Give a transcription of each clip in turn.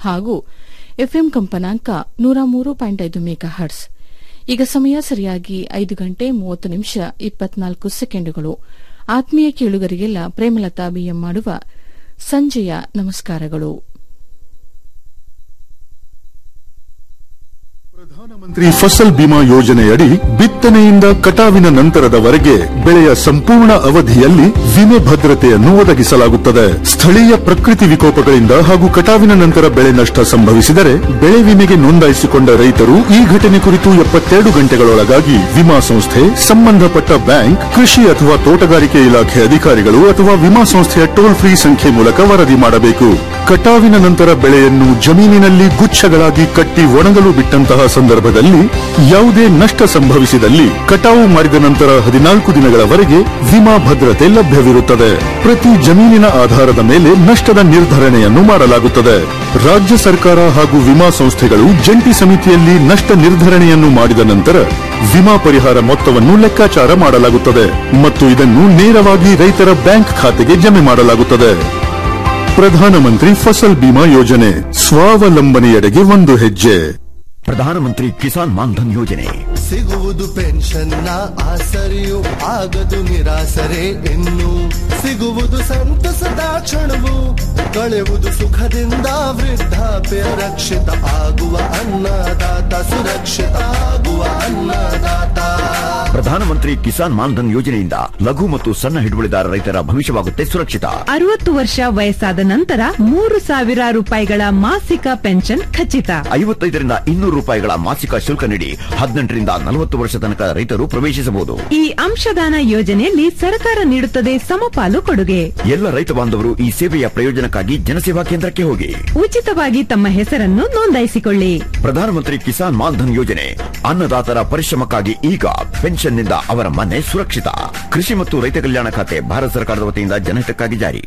ಹಾಗೂ ಎಫ್ಎಂ ಕಂಪನಾಂಕ ನೂರ ಮೂರು ಪಾಯಿಂಟ್ ಐದು ಮೆಗಾ ಹರ್ಟ್ಸ್ ಈಗ ಸಮಯ ಸರಿಯಾಗಿ ಐದು ಗಂಟೆ ಮೂವತ್ತು ನಿಮಿಷ ಇಪ್ಪತ್ನಾಲ್ಕು ಸೆಕೆಂಡುಗಳು ಆತ್ಮೀಯ ಕೇಳುಗರಿಗೆಲ್ಲ ಪ್ರೇಮಲತಾ ಬಿಎಂ ಮಾಡುವ ಸಂಜೆಯ ನಮಸ್ಕಾರಗಳು ಪ್ರಧಾನಮಂತ್ರಿ ಫಸಲ್ ಬಿಮಾ ಯೋಜನೆಯಡಿ ಬಿತ್ತನೆಯಿಂದ ಕಟಾವಿನ ನಂತರದವರೆಗೆ ಬೆಳೆಯ ಸಂಪೂರ್ಣ ಅವಧಿಯಲ್ಲಿ ವಿಮೆ ಭದ್ರತೆಯನ್ನು ಒದಗಿಸಲಾಗುತ್ತದೆ ಸ್ಥಳೀಯ ಪ್ರಕೃತಿ ವಿಕೋಪಗಳಿಂದ ಹಾಗೂ ಕಟಾವಿನ ನಂತರ ಬೆಳೆ ನಷ್ಟ ಸಂಭವಿಸಿದರೆ ಬೆಳೆ ವಿಮೆಗೆ ನೋಂದಾಯಿಸಿಕೊಂಡ ರೈತರು ಈ ಘಟನೆ ಕುರಿತು ಎಪ್ಪತ್ತೆರಡು ಗಂಟೆಗಳೊಳಗಾಗಿ ವಿಮಾ ಸಂಸ್ಥೆ ಸಂಬಂಧಪಟ್ಟ ಬ್ಯಾಂಕ್ ಕೃಷಿ ಅಥವಾ ತೋಟಗಾರಿಕೆ ಇಲಾಖೆ ಅಧಿಕಾರಿಗಳು ಅಥವಾ ವಿಮಾ ಸಂಸ್ಥೆಯ ಟೋಲ್ ಫ್ರೀ ಸಂಖ್ಯೆ ಮೂಲಕ ವರದಿ ಮಾಡಬೇಕು ಕಟಾವಿನ ನಂತರ ಬೆಳೆಯನ್ನು ಜಮೀನಿನಲ್ಲಿ ಗುಚ್ಛಗಳಾಗಿ ಕಟ್ಟಿ ಒಣಗಲು ಬಿಟ್ಟಂತಹ ಸಂದರ್ಭದಲ್ಲಿ ಯಾವುದೇ ನಷ್ಟ ಸಂಭವಿಸಿದಲ್ಲಿ ಕಟಾವು ಮಾಡಿದ ನಂತರ ಹದಿನಾಲ್ಕು ದಿನಗಳವರೆಗೆ ವಿಮಾ ಭದ್ರತೆ ಲಭ್ಯವಿರುತ್ತದೆ ಪ್ರತಿ ಜಮೀನಿನ ಆಧಾರದ ಮೇಲೆ ನಷ್ಟದ ನಿರ್ಧರಣೆಯನ್ನು ಮಾಡಲಾಗುತ್ತದೆ ರಾಜ್ಯ ಸರ್ಕಾರ ಹಾಗೂ ವಿಮಾ ಸಂಸ್ಥೆಗಳು ಜಂಟಿ ಸಮಿತಿಯಲ್ಲಿ ನಷ್ಟ ನಿರ್ಧರಣೆಯನ್ನು ಮಾಡಿದ ನಂತರ ವಿಮಾ ಪರಿಹಾರ ಮೊತ್ತವನ್ನು ಲೆಕ್ಕಾಚಾರ ಮಾಡಲಾಗುತ್ತದೆ ಮತ್ತು ಇದನ್ನು ನೇರವಾಗಿ ರೈತರ ಬ್ಯಾಂಕ್ ಖಾತೆಗೆ ಜಮೆ ಮಾಡಲಾಗುತ್ತದೆ ಪ್ರಧಾನಮಂತ್ರಿ ಫಸಲ್ ಬಿಮಾ ಯೋಜನೆ ಸ್ವಾವಲಂಬನೆಯೆಡೆಗೆ ಒಂದು ಹೆಜ್ಜೆ ಪ್ರಧಾನಮಂತ್ರಿ ಕಿಸಾನ್ ಮಾನ್ಧನ್ ಯೋಜನೆ ಸಿಗುವುದು ಪೆನ್ಷನ್ನ ಆಸರೆಯು ಆಗದು ನಿರಾಸರೆ ಇನ್ನು ಸಿಗುವುದು ಸಂತಸದ ಕ್ಷಣವು ಕಳೆಯುವುದು ಸುಖದಿಂದ ವೃದ್ಧಾಪ್ಯ ರಕ್ಷಿತ ಆಗುವ ಅನ್ನದಾತ ಸುರಕ್ಷಿತ ಆಗುವ ಅನ್ನದಾತ ಪ್ರಧಾನಮಂತ್ರಿ ಕಿಸಾನ್ ಮಾನ್ಧನ್ ಯೋಜನೆಯಿಂದ ಲಘು ಮತ್ತು ಸಣ್ಣ ಹಿಡುವಳಿದಾರ ರೈತರ ಭವಿಷ್ಯವಾಗುತ್ತೆ ಸುರಕ್ಷಿತ ಅರವತ್ತು ವರ್ಷ ವಯಸ್ಸಾದ ನಂತರ ಮೂರು ಸಾವಿರ ರೂಪಾಯಿಗಳ ಮಾಸಿಕ ಪೆನ್ಷನ್ ಖಚಿತ ಐವತ್ತೈದರಿಂದ ಇನ್ನೂರು ರೂಪಾಯಿಗಳ ಮಾಸಿಕ ಶುಲ್ಕ ನೀಡಿ ಹದಿನೆಂಟರಿಂದ ನಲವತ್ತು ವರ್ಷ ತನಕ ರೈತರು ಪ್ರವೇಶಿಸಬಹುದು ಈ ಅಂಶದಾನ ಯೋಜನೆಯಲ್ಲಿ ಸರ್ಕಾರ ನೀಡುತ್ತದೆ ಸಮಪಾಲು ಕೊಡುಗೆ ಎಲ್ಲ ರೈತ ಬಾಂಧವರು ಈ ಸೇವೆಯ ಪ್ರಯೋಜನಕ್ಕಾಗಿ ಜನಸೇವಾ ಕೇಂದ್ರಕ್ಕೆ ಹೋಗಿ ಉಚಿತವಾಗಿ ತಮ್ಮ ಹೆಸರನ್ನು ನೋಂದಾಯಿಸಿಕೊಳ್ಳಿ ಪ್ರಧಾನಮಂತ್ರಿ ಕಿಸಾನ್ ಮಾನ್ಧನ್ ಯೋಜನೆ ಅನ್ನದಾತರ ಪರಿಶ್ರಮಕ್ಕಾಗಿ ಈಗ ಪೆನ್ಷನ್ನಿಂದ ಅವರ ಮನೆ ಸುರಕ್ಷಿತ ಕೃಷಿ ಮತ್ತು ರೈತ ಕಲ್ಯಾಣ ಖಾತೆ ಭಾರತ ಸರ್ಕಾರದ ವತಿಯಿಂದ ಜನಹಿತಕ್ಕಾಗಿ ಜಾರಿ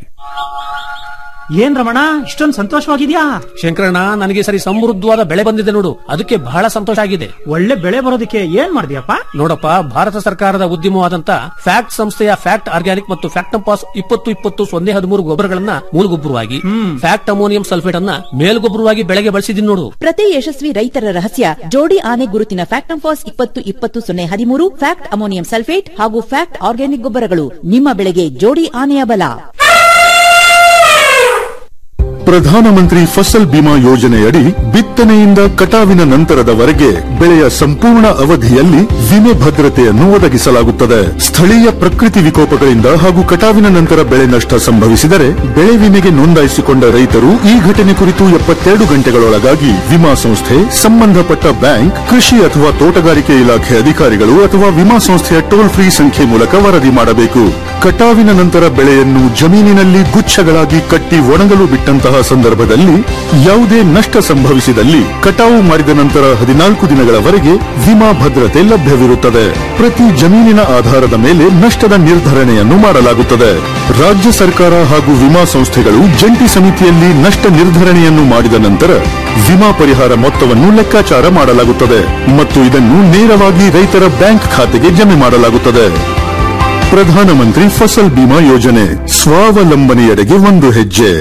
ಏನ್ ರಮಣ ಇಷ್ಟೊಂದು ಸಂತೋಷವಾಗಿದ್ಯಾ ಶಂಕರಣ್ಣ ನನಗೆ ಸರಿ ಸಮೃದ್ಧವಾದ ಬೆಳೆ ಬಂದಿದೆ ನೋಡು ಅದಕ್ಕೆ ಬಹಳ ಸಂತೋಷ ಆಗಿದೆ ಒಳ್ಳೆ ಬೆಳೆ ಬರೋದಕ್ಕೆ ಏನ್ ಮಾಡಿದ್ಯಪ್ಪ ನೋಡಪ್ಪ ಭಾರತ ಸರ್ಕಾರದ ಉದ್ಯಮವಾದಂತ ಫ್ಯಾಕ್ಟ್ ಸಂಸ್ಥೆಯ ಫ್ಯಾಕ್ಟ್ ಆರ್ಗ್ಯಾನಿಕ್ ಮತ್ತು ಫ್ಯಾಕ್ಟಂಪಾಸ್ ಇಪ್ಪತ್ತು ಇಪ್ಪತ್ತು ಸೊನ್ನೆ ಹದಿಮೂರು ಗೊಬ್ಬರಗಳನ್ನ ಮೂಲಗೊಬ್ಬರವಾಗಿ ಫ್ಯಾಕ್ಟ್ ಅಮೋನಿಯಂ ಸಲ್ಫೇಟ್ ಅನ್ನ ಮೇಲ್ಗೊಬ್ಬರವಾಗಿ ಬೆಳೆಗೆ ಬಳಸಿದೀನಿ ನೋಡು ಪ್ರತಿ ಯಶಸ್ವಿ ರೈತರ ರಹಸ್ಯ ಜೋಡಿ ಆನೆ ಗುರುತಿನ ಫ್ಯಾಕ್ಟಂಫಾಸ್ ಇಪ್ಪತ್ತು ಇಪ್ಪತ್ತು ಸೊನ್ನೆ ಹದಿಮೂರು ಫ್ಯಾಕ್ಟ್ ಅಮೋನಿಯಂ ಸಲ್ಫೇಟ್ ಹಾಗೂ ಫ್ಯಾಕ್ಟ್ ಆರ್ಗ್ಯಾನಿಕ್ ಗೊಬ್ಬರಗಳು ನಿಮ್ಮ ಬೆಳೆಗೆ ಜೋಡಿ ಆನೆಯ ಬಲ ಪ್ರಧಾನಮಂತ್ರಿ ಫಸಲ್ ಬಿಮಾ ಯೋಜನೆಯಡಿ ಬಿತ್ತನೆಯಿಂದ ಕಟಾವಿನ ನಂತರದವರೆಗೆ ಬೆಳೆಯ ಸಂಪೂರ್ಣ ಅವಧಿಯಲ್ಲಿ ವಿಮೆ ಭದ್ರತೆಯನ್ನು ಒದಗಿಸಲಾಗುತ್ತದೆ ಸ್ಥಳೀಯ ಪ್ರಕೃತಿ ವಿಕೋಪಗಳಿಂದ ಹಾಗೂ ಕಟಾವಿನ ನಂತರ ಬೆಳೆ ನಷ್ಟ ಸಂಭವಿಸಿದರೆ ಬೆಳೆ ವಿಮೆಗೆ ನೋಂದಾಯಿಸಿಕೊಂಡ ರೈತರು ಈ ಘಟನೆ ಕುರಿತು ಎಪ್ಪತ್ತೆರಡು ಗಂಟೆಗಳೊಳಗಾಗಿ ವಿಮಾ ಸಂಸ್ಥೆ ಸಂಬಂಧಪಟ್ಟ ಬ್ಯಾಂಕ್ ಕೃಷಿ ಅಥವಾ ತೋಟಗಾರಿಕೆ ಇಲಾಖೆ ಅಧಿಕಾರಿಗಳು ಅಥವಾ ವಿಮಾ ಸಂಸ್ಥೆಯ ಟೋಲ್ ಫ್ರೀ ಸಂಖ್ಯೆ ಮೂಲಕ ವರದಿ ಮಾಡಬೇಕು ಕಟಾವಿನ ನಂತರ ಬೆಳೆಯನ್ನು ಜಮೀನಿನಲ್ಲಿ ಗುಚ್ಛಗಳಾಗಿ ಕಟ್ಟಿ ಒಣಗಲು ಬಿಟ್ಟಂತಹ ಸಂದರ್ಭದಲ್ಲಿ ಯಾವುದೇ ನಷ್ಟ ಸಂಭವಿಸಿದಲ್ಲಿ ಕಟಾವು ಮಾಡಿದ ನಂತರ ಹದಿನಾಲ್ಕು ದಿನಗಳವರೆಗೆ ವಿಮಾ ಭದ್ರತೆ ಲಭ್ಯವಿರುತ್ತದೆ ಪ್ರತಿ ಜಮೀನಿನ ಆಧಾರದ ಮೇಲೆ ನಷ್ಟದ ನಿರ್ಧರಣೆಯನ್ನು ಮಾಡಲಾಗುತ್ತದೆ ರಾಜ್ಯ ಸರ್ಕಾರ ಹಾಗೂ ವಿಮಾ ಸಂಸ್ಥೆಗಳು ಜಂಟಿ ಸಮಿತಿಯಲ್ಲಿ ನಷ್ಟ ನಿರ್ಧರಣೆಯನ್ನು ಮಾಡಿದ ನಂತರ ವಿಮಾ ಪರಿಹಾರ ಮೊತ್ತವನ್ನು ಲೆಕ್ಕಾಚಾರ ಮಾಡಲಾಗುತ್ತದೆ ಮತ್ತು ಇದನ್ನು ನೇರವಾಗಿ ರೈತರ ಬ್ಯಾಂಕ್ ಖಾತೆಗೆ ಜಮೆ ಮಾಡಲಾಗುತ್ತದೆ ಪ್ರಧಾನಮಂತ್ರಿ ಫಸಲ್ ಬಿಮಾ ಯೋಜನೆ ಸ್ವಾವಲಂಬನೆಯೆಡೆಗೆ ಒಂದು ಹೆಜ್ಜೆ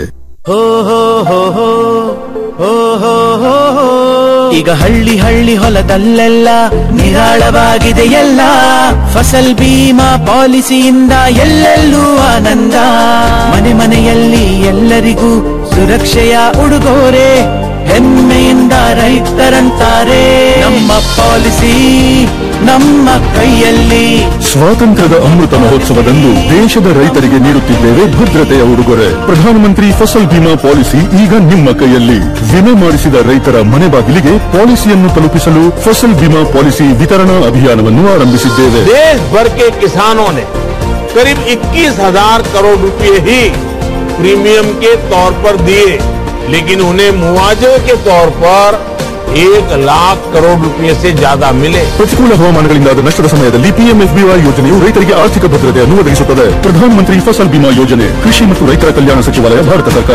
ಈಗ ಹಳ್ಳಿ ಹಳ್ಳಿ ಹೊಲದಲ್ಲೆಲ್ಲ ನಿರಾಳವಾಗಿದೆ ಎಲ್ಲ ಫಸಲ್ ಬೀಮಾ ಪಾಲಿಸಿಯಿಂದ ಎಲ್ಲೆಲ್ಲೂ ಆನಂದ ಮನೆ ಮನೆಯಲ್ಲಿ ಎಲ್ಲರಿಗೂ ಸುರಕ್ಷೆಯ ಉಡುಗೊರೆ ಹೆಮ್ಮೆಯಿಂದ ರೈತರಂತಾರೆ ನಮ್ಮ ಪಾಲಿಸಿ ನಮ್ಮ ಕೈಯಲ್ಲಿ ಸ್ವಾತಂತ್ರ್ಯದ ಅಮೃತ ಮಹೋತ್ಸವದಂದು ದೇಶದ ರೈತರಿಗೆ ನೀಡುತ್ತಿದ್ದೇವೆ ಭದ್ರತೆಯ ಉಡುಗೊರೆ ಪ್ರಧಾನಮಂತ್ರಿ ಫಸಲ್ ಬಿಮಾ ಪಾಲಿಸಿ ಈಗ ನಿಮ್ಮ ಕೈಯಲ್ಲಿ ವಿಮೆ ಮಾಡಿಸಿದ ರೈತರ ಮನೆ ಬಾಗಿಲಿಗೆ ಪಾಲಿಸಿಯನ್ನು ತಲುಪಿಸಲು ಫಸಲ್ ಬಿಮಾ ಪಾಲಿಸಿ ವಿತರಣಾ ಅಭಿಯಾನವನ್ನು ಆರಂಭಿಸಿದ್ದೇವೆ देश भर के किसानों ने करीब 21,000 करोड़ रुपए ही प्रीमियम के तौर पर दिए लेकिन उन्हें मुआवजे के तौर पर एक लाख करोड़ रुपए से ज्यादा मिले ಪ್ರತಿಕೂಲ ಹವಾಮಾನಗಳಿಂದಾದ ನಷ್ಟದ ಸಮಯದಲ್ಲಿ ಪಿಎಂಎಫ್ಬಿವೈ ಯೋಜನೆಯು ರೈತರಿಗೆ ಆರ್ಥಿಕ ಭದ್ರತೆಯನ್ನು ಒದಗಿಸುತ್ತದೆ ಪ್ರಧಾನಮಂತ್ರಿ ಫಸಲ್ ಬಿಮಾ ಯೋಜನೆ ಕೃಷಿ ಮತ್ತು ರೈತರ ಕಲ್ಯಾಣ ಸಚಿವಾಲಯ ಭಾರತ ಸರ್ಕಾರ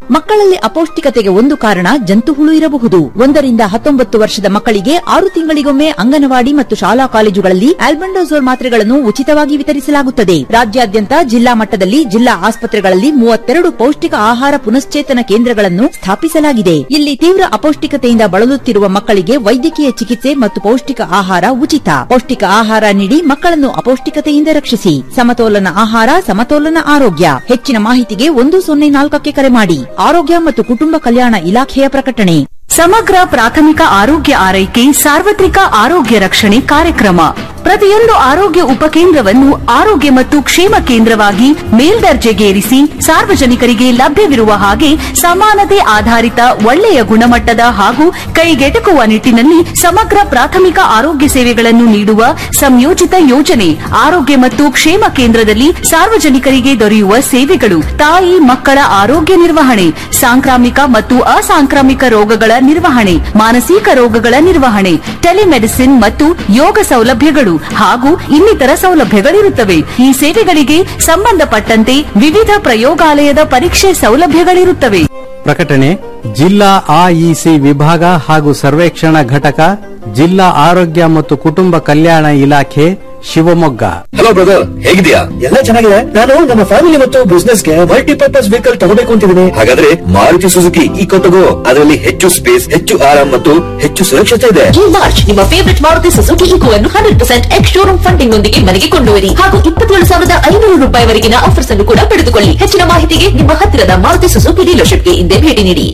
ಮಕ್ಕಳಲ್ಲಿ ಅಪೌಷ್ಟಿಕತೆಗೆ ಒಂದು ಕಾರಣ ಜಂತು ಹುಳು ಇರಬಹುದು ಒಂದರಿಂದ ಹತ್ತೊಂಬತ್ತು ವರ್ಷದ ಮಕ್ಕಳಿಗೆ ಆರು ತಿಂಗಳಿಗೊಮ್ಮೆ ಅಂಗನವಾಡಿ ಮತ್ತು ಶಾಲಾ ಕಾಲೇಜುಗಳಲ್ಲಿ ಆಲ್ಬಂಡೋಸೋಲ್ ಮಾತ್ರೆಗಳನ್ನು ಉಚಿತವಾಗಿ ವಿತರಿಸಲಾಗುತ್ತದೆ ರಾಜ್ಯಾದ್ಯಂತ ಜಿಲ್ಲಾ ಮಟ್ಟದಲ್ಲಿ ಜಿಲ್ಲಾ ಆಸ್ಪತ್ರೆಗಳಲ್ಲಿ ಮೂವತ್ತೆರಡು ಪೌಷ್ಟಿಕ ಆಹಾರ ಪುನಶ್ಚೇತನ ಕೇಂದ್ರಗಳನ್ನು ಸ್ಥಾಪಿಸಲಾಗಿದೆ ಇಲ್ಲಿ ತೀವ್ರ ಅಪೌಷ್ಟಿಕತೆಯಿಂದ ಬಳಲುತ್ತಿರುವ ಮಕ್ಕಳಿಗೆ ವೈದ್ಯಕೀಯ ಚಿಕಿತ್ಸೆ ಮತ್ತು ಪೌಷ್ಟಿಕ ಆಹಾರ ಉಚಿತ ಪೌಷ್ಟಿಕ ಆಹಾರ ನೀಡಿ ಮಕ್ಕಳನ್ನು ಅಪೌಷ್ಟಿಕತೆಯಿಂದ ರಕ್ಷಿಸಿ ಸಮತೋಲನ ಆಹಾರ ಸಮತೋಲನ ಆರೋಗ್ಯ ಹೆಚ್ಚಿನ ಮಾಹಿತಿಗೆ ಒಂದು ಸೊನ್ನೆ ನಾಲ್ಕಕ್ಕೆ ಕರೆ ಮಾಡಿ ಆರೋಗ್ಯ ಮತ್ತು ಕುಟುಂಬ ಕಲ್ಯಾಣ ಇಲಾಖೆಯ ಪ್ರಕಟಣೆ ಸಮಗ್ರ ಪ್ರಾಥಮಿಕ ಆರೋಗ್ಯ ಆರೈಕೆ ಸಾರ್ವತ್ರಿಕ ಆರೋಗ್ಯ ರಕ್ಷಣೆ ಕಾರ್ಯಕ್ರಮ ಪ್ರತಿಯೊಂದು ಆರೋಗ್ಯ ಉಪಕೇಂದ್ರವನ್ನು ಆರೋಗ್ಯ ಮತ್ತು ಕ್ಷೇಮ ಕೇಂದ್ರವಾಗಿ ಮೇಲ್ದರ್ಜೆಗೇರಿಸಿ ಸಾರ್ವಜನಿಕರಿಗೆ ಲಭ್ಯವಿರುವ ಹಾಗೆ ಸಮಾನತೆ ಆಧಾರಿತ ಒಳ್ಳೆಯ ಗುಣಮಟ್ಟದ ಹಾಗೂ ಕೈಗೆಟಕುವ ನಿಟ್ಟಿನಲ್ಲಿ ಸಮಗ್ರ ಪ್ರಾಥಮಿಕ ಆರೋಗ್ಯ ಸೇವೆಗಳನ್ನು ನೀಡುವ ಸಂಯೋಜಿತ ಯೋಜನೆ ಆರೋಗ್ಯ ಮತ್ತು ಕ್ಷೇಮ ಕೇಂದ್ರದಲ್ಲಿ ಸಾರ್ವಜನಿಕರಿಗೆ ದೊರೆಯುವ ಸೇವೆಗಳು ತಾಯಿ ಮಕ್ಕಳ ಆರೋಗ್ಯ ನಿರ್ವಹಣೆ ಸಾಂಕ್ರಾಮಿಕ ಮತ್ತು ಅಸಾಂಕ್ರಾಮಿಕ ರೋಗಗಳ ನಿರ್ವಹಣೆ ಮಾನಸಿಕ ರೋಗಗಳ ನಿರ್ವಹಣೆ ಟೆಲಿಮೆಡಿಸಿನ್ ಮತ್ತು ಯೋಗ ಸೌಲಭ್ಯಗಳು ಹಾಗೂ ಇನ್ನಿತರ ಸೌಲಭ್ಯಗಳಿರುತ್ತವೆ ಈ ಸೇವೆಗಳಿಗೆ ಸಂಬಂಧಪಟ್ಟಂತೆ ವಿವಿಧ ಪ್ರಯೋಗಾಲಯದ ಪರೀಕ್ಷೆ ಸೌಲಭ್ಯಗಳಿರುತ್ತವೆ ಪ್ರಕಟಣೆ ಜಿಲ್ಲಾ ಆಇಸಿ ವಿಭಾಗ ಹಾಗೂ ಸರ್ವೇಕ್ಷಣಾ ಘಟಕ ಜಿಲ್ಲಾ ಆರೋಗ್ಯ ಮತ್ತು ಕುಟುಂಬ ಕಲ್ಯಾಣ ಇಲಾಖೆ ಶಿವಮೊಗ್ಗ ಹಲೋ ಬ್ರದರ್ ಹೇಗಿದ್ಯಾ ಎಲ್ಲ ಚೆನ್ನಾಗಿದೆ ನಾನು ನಮ್ಮ ಫ್ಯಾಮಿಲಿ ಮತ್ತು ಬಿಸ್ನೆಸ್ ಗೆ ಮಲ್ಟಿಪರ್ಪಸ್ ವೆಹಿಕಲ್ ತಗೋಬೇಕು ಅಂತಿದ್ದೀನಿ ಹಾಗಾದ್ರೆ ಮಾರುತಿ ಸುಜುಕಿ ಈಕೋ ತಗೋ ಅದರಲ್ಲಿ ಹೆಚ್ಚು ಸ್ಪೇಸ್ ಹೆಚ್ಚು ಆರಾಮ್ ಮತ್ತು ಹೆಚ್ಚು ಸುರಕ್ಷತೆ ಇದೆ ಈ ಮಾರ್ಚ್ ನಿಮ್ಮ ಫೇವರಿಟ್ ಮಾರುತಿ ಸುಜುಕಿ ಇಕೋವನ್ನು hundred percent ex showroom funding ನೊಂದಿಗೆ ಮನೆಗೆ ಕೊಂಡೊಯ್ಯಿರಿ ಹಾಗೂ ಇಪ್ಪತ್ತೇಳು ಸಾವಿರದ ಐನೂರು ರೂಪಾಯಿವರೆಗಿನ ಆಫರ್ಸ್ ಅನ್ನು ಕೂಡ ಪಡೆದುಕೊಳ್ಳಿ ಹೆಚ್ಚಿನ ಮಾಹಿತಿಗೆ ನಿಮ್ಮ ಹತ್ತಿರದ ಮಾರುತಿ ಸುಜುಕಿ ಡೀಲರ್ಶಿಪ್ಗೆ ಹಿಂದೆ ಭೇಟಿ ನೀಡಿ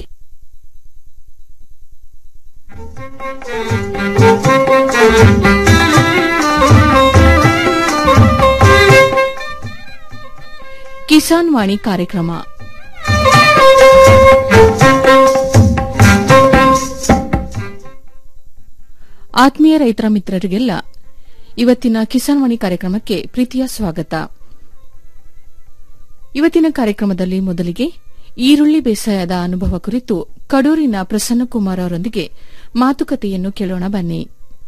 ಕಿಸಾನ್ ವಾಣಿ ಕಾರ್ಯಕ್ರಮ ಆತ್ಮೀಯ ರೈತರ ಮಿತ್ರರಿಗೆಲ್ಲ ಇವತ್ತಿನ ಕಿಸಾನ್ ವಾಣಿ ಕಾರ್ಯಕ್ರಮಕ್ಕೆ ಪ್ರೀತಿಯ ಸ್ವಾಗತ ಇವತ್ತಿನ ಕಾರ್ಯಕ್ರಮದಲ್ಲಿ ಮೊದಲಿಗೆ ಈರುಳ್ಳಿ ಬೇಸಾಯದ ಅನುಭವ ಕುರಿತು ಕಡೂರಿನ ಪ್ರಸನ್ನಕುಮಾರ್ ಅವರೊಂದಿಗೆ ಮಾತುಕತೆಯನ್ನು ಕೇಳೋಣ ಬನ್ನಿ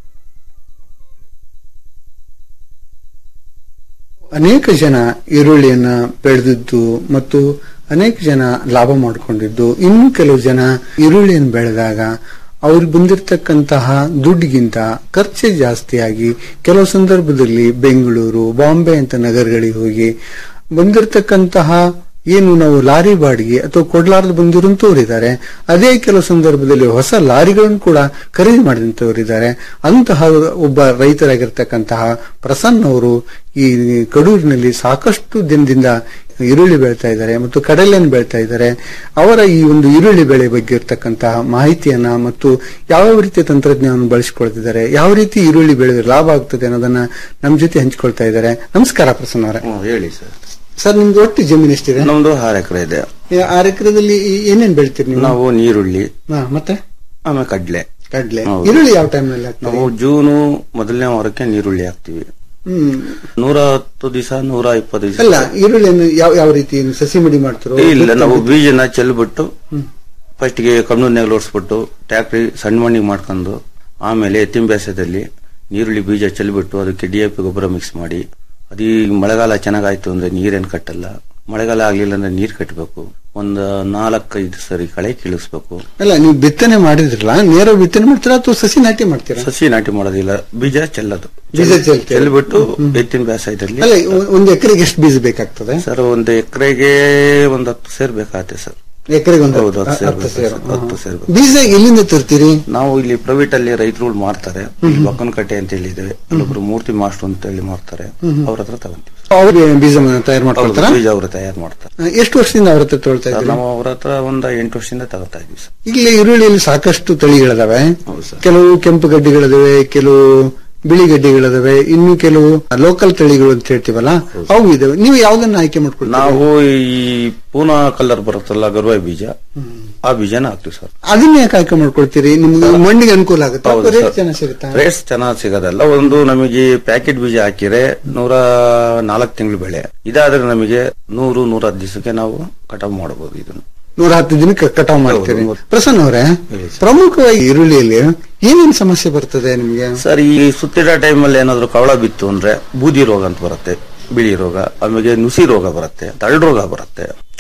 ಅನೇಕ ಜನ ಈರುಳ್ಳಿಯನ್ನ ಬೆಳೆದಿದ್ದು ಮತ್ತು ಅನೇಕ ಜನ ಲಾಭ ಮಾಡಿಕೊಂಡಿದ್ದು ಇನ್ನು ಕೆಲವು ಜನ ಈರುಳ್ಳಿಯನ್ನು ಬೆಳೆದಾಗ ಅವ್ರಿಗೆ ಬಂದಿರತಕ್ಕಂತಹ ದುಡ್ಡಿಗಿಂತ ಖರ್ಚೆ ಜಾಸ್ತಿಯಾಗಿ ಕೆಲವು ಸಂದರ್ಭದಲ್ಲಿ ಬೆಂಗಳೂರು ಬಾಂಬೆ ಅಂತ ನಗರಗಳಿಗೆ ಹೋಗಿ ಬಂದಿರತಕ್ಕಂತಹ ಏನು ನಾವು ಲಾರಿ ಬಾಡಿಗೆ ಅಥವಾ ಕೊಡ್ಲಾರದು ಬಂದಿರುವಂತವ್ರು ಇದ್ದಾರೆ ಅದೇ ಕೆಲವು ಸಂದರ್ಭದಲ್ಲಿ ಹೊಸ ಲಾರಿಗಳನ್ನು ಕೂಡ ಖರೀದಿ ಮಾಡಿದಂತವ್ರು ಇದ್ದಾರೆ ಅಂತಹ ಒಬ್ಬ ರೈತರಾಗಿರ್ತಕ್ಕಂತಹ ಪ್ರಸನ್ನ ಅವರು ಈ ಕಡೂರಿನಲ್ಲಿ ಸಾಕಷ್ಟು ದಿನದಿಂದ ಈರುಳ್ಳಿ ಬೆಳ್ತಾ ಇದ್ದಾರೆ ಮತ್ತು ಕಡಲೆಯನ್ನು ಬೆಳ್ತಾ ಇದ್ದಾರೆ ಅವರ ಈ ಒಂದು ಈರುಳ್ಳಿ ಬೆಳೆ ಬಗ್ಗೆ ಇರ್ತಕ್ಕಂತಹ ಮಾಹಿತಿಯನ್ನ ಮತ್ತು ಯಾವ ರೀತಿಯ ತಂತ್ರಜ್ಞಾನವನ್ನು ಬಳಸಿಕೊಳ್ತಿದ್ದಾರೆ ಯಾವ ರೀತಿ ಈರುಳ್ಳಿ ಬೆಳೆದ್ರೆ ಲಾಭ ಆಗ್ತದೆ ಅನ್ನೋದನ್ನ ನಮ್ಮ ಜೊತೆ ಹಂಚಿಕೊಳ್ತಾ ಇದ್ದಾರೆ ನಮಸ್ಕಾರ ಪ್ರಸನ್ನ ಅವರೇ ಹೇಳಿ ಸರ್ ಸರ್ ನಿಮ್ದು ಒಟ್ಟು ಜಮೀನು ಎಷ್ಟಿದೆ ನಮ್ದು ಆರು ಎಕರೆ ಇದೆ ಈ ಆರು ಎಕರೆದಲ್ಲಿ ಏನೇನ್ ಬೆಳಿತೀರಿ ನೀವು ನಾವು ನೀರುಳ್ಳಿ ಹಾ, ಮತ್ತೆ ಆಮೇಲೆ ಕಡ್ಲೆ ಕಡ್ಲೆ ಹೌದು. ಈರುಳ್ಳಿ ಯಾವ ಟೈಮ್ನಲ್ಲಿ ಹಾಕ್ತಾರೆ ನಾವು ಜೂನು ಮೊದಲನೇ ವಾರಕ್ಕೆ ನೀರುಳ್ಳಿ ಹಾಕ್ತಿವಿ ಹ್ಮ್ ನೂರ ಹತ್ತು ದಿವಸ ನೂರ ಇಪ್ಪತ್ತು ದಿವಸ ಅಲ್ಲ ಈರುಳ್ಳಿಯನ್ನು ಯಾವ ಯಾವ ರೀತಿ ನೀವು ಸಸಿ ಮಡಿ ಮಾಡ್ತಿರೋ ಇಲ್ಲ ನಾವು ಬೀಜನ ಚೆಲ್ಬಿಟ್ಟು ಫಸ್ಟ್ಗೆ ಕಣ್ಣೂರ್ನಾಗ ಓಡಿಸ್ಬಿಟ್ಟು ಟ್ಯಾಕ್ಟ್ರಿ ಸಣ್ಣ ಮಣ್ಣಿಗೆ ಮಾಡ್ಕೊಂಡು ಆಮೇಲೆ ಎತ್ತಿನ ಬೇಸದಲ್ಲಿ ನೀರುಳ್ಳಿ ಬೀಜ ಚೆಲ್ಬಿಟ್ಟು ಅದಕ್ಕೆ ಡಿ ಎ ಪಿ ಗೊಬ್ಬರ ಮಿಕ್ಸ್ ಮಾಡಿ ಅದು ಈ ಮಳೆಗಾಲ ಚೆನ್ನಾಗಾಯ್ತು ಅಂದ್ರೆ ನೀರೇನ್ ಕಟ್ಟಲ್ಲ ಮಳೆಗಾಲ ಆಗ್ಲಿಲ್ಲ ಅಂದ್ರೆ ನೀರ್ ಕಟ್ಟಬೇಕು ಒಂದು ನಾಲ್ಕೈದು ಸರಿ ಕಳೆ ಕೀಳಿಸ್ಬೇಕು ಅಲ್ಲ ನೀವು ಬಿತ್ತನೆ ಮಾಡಿದ್ರಲ್ಲ ನೇರ ಬಿತ್ತನೆ ಮಾಡ್ತೀರಾ ಅಥವಾ ಸಸಿ ನಾಟಿ ಮಾಡ್ತೀರಾ ಸಸಿ ನಾಟಿ ಮಾಡೋದಿಲ್ಲ ಬೀಜ ಚೆಲ್ಲದು ಬೀಜ ಚೆಲ್ತೀರಾ? ಚೆಲ್ಬಿಟ್ಟು ಎತ್ತಿನ ಬೇಸಾಯದಲ್ಲಿ ಅಲ್ಲ ಒ- ಒಂದು ಎಕರೆಗೆ ಎಷ್ಟು ಬೀಜ ಬೇಕಾಗ್ತದೆ ಸರ್ ಒಂದು ಎಕರೆಗೆ ಒಂದು ಹತ್ತು ಸೇರ್ ಬೇಕಾಗತ್ತೆ ಸರ್ ಎಕರೆಗೆ ಒಂದು ಹೌದು ಹತ್ತು ಸೇರ್ ಹತ್ತು ಬೇಕು ಸೇರು. ಸರ್, ಹತ್ತು ಸೇರ್ ಬೇಕು. ಬೀಜ ಎಲ್ಲಿಂದ ತರ್ತೀರಿ ನಾವು ಇಲ್ಲಿ ಪ್ರೈವೇಟ್ ಅಲ್ಲಿ ರೈತರುಗಳು ಮಾಡ್ತಾರೆ ಬಕ್ಕನಕಟ್ಟೆ ಅಂತ ಹೇಳಿದೆ ಅಲ್ಲೊಬ್ರು ಮೂರ್ತಿ ಮಾಸ್ಟರ್ ಅಂತ ಹೇಳಿ ಮಾಡ್ತಾರೆ ಹ್ಮ್. ಅವ್ರ ಹತ್ರ ತಗೊಂತೀವಿ ಅವ್ರಿಗೆ ಬೀಜ ತಯಾರು ಮಾಡ್ಕೊಳ್ತಾರ ಹೌದು, ಬೀಜ ಅವರು ತಯಾರು ಮಾಡ್ತಾರೆ ಎಷ್ಟು ವರ್ಷದಿಂದ ಅವ್ರ ಹತ್ರ ತೊಳ್ತಾ ಸರ್, ಇದ್ದೀರಿ ನಾವು ಅವ್ರ ಹತ್ರ ಒಂದ ಎಂಟು ವರ್ಷದಿಂದ ತಗೋತಾ ಇದೀವಿ ಸರ್ ಇಲ್ಲಿ ಈರುಳ್ಳಿಯಲ್ಲಿ ಸಾಕಷ್ಟು ತಳಿಗಳಿದಾವೆ ಕೆಲವು ಕೆಂಪು ಗಡ್ಡೆಗಳಿದಾವೆ ಕೆಲವು ಬಿಳಿ ಗಡ್ಡೆಗಳಿದಾವೆ ಇನ್ನು ಕೆಲವು ಲೋಕಲ್ ತಳಿಗಳು ಅಂತ ಹೇಳ್ತೀವಲ್ಲ ಅವು ಇದಾವೆ ನೀವು ಯಾವ್ದನ್ನ ಆಯ್ಕೆ ಮಾಡ್ಕೊಳ್ತೀವಿ ನಾವು ಈ ಪೂನಾ ಕಲರ್ ಬರುತ್ತಲ್ಲ ಗರ್ವಾಯಿ ಬೀಜ ಆ ಬೀಜನ ಹಾಕ್ತಿವಿ ಸರ್ ಅದನ್ನ ಯಾಕೆ ಆಯ್ಕೆ ಮಾಡ್ಕೊಳ್ತೀರಿ ನಿಮ್ಗೆ ಮಣ್ಣಿಗೆ ಅನುಕೂಲ ಆಗುತ್ತೆ ಹೌದು ರೇಟ್ ಸರ್. ಚೆನ್ನಾಗಿ ಸಿಗುತ್ತಾ ರೇಟ್ಸ್ ಚೆನ್ನಾಗಿ ಸಿಗೋದಲ್ಲ ಒಂದು ನಮಗೆ ಪ್ಯಾಕೆಟ್ ಬೀಜ ಹಾಕಿದ್ರೆ ನೂರ ನಾಲ್ಕು ತಿಂಗಳು ಬೆಳೆ ಇದಾದ್ರೆ ನಮಗೆ ನೂರು ನೂರ ಹತ್ತು ದಿವಸಕ್ಕೆ ನಾವು ಕಟಾವ್ ಮಾಡಬಹುದು ಇದನ್ನು ನೂರ ಹತ್ತು ದಿನಕ್ಕೆ ಕಟಾವ್ ಮಾಡ್ತೀರಿ ಪ್ರಸನ್ನ ಅವರೇ ಪ್ರಮುಖವಾಗಿ ಈರುಳ್ಳಿಯಲ್ಲಿ ಏನೇನ್ ಸಮಸ್ಯೆ ಬರ್ತದೆ ನಿಮ್ಗೆ ಸರ್ ಈ ಸುತ್ತಿಡ ಟೈಮಲ್ಲಿ ಏನಾದ್ರು ಕವಳ ಬಿತ್ತು ಅಂದ್ರೆ ಬೂದಿ ರೋಗ ಅಂತ ಬರುತ್ತೆ ಬಿಳಿ ರೋಗ ಆಮೇಲೆ ನುಸಿ ರೋಗ ಬರುತ್ತೆ ತಳ್ಳು ರೋಗ ಬರುತ್ತೆ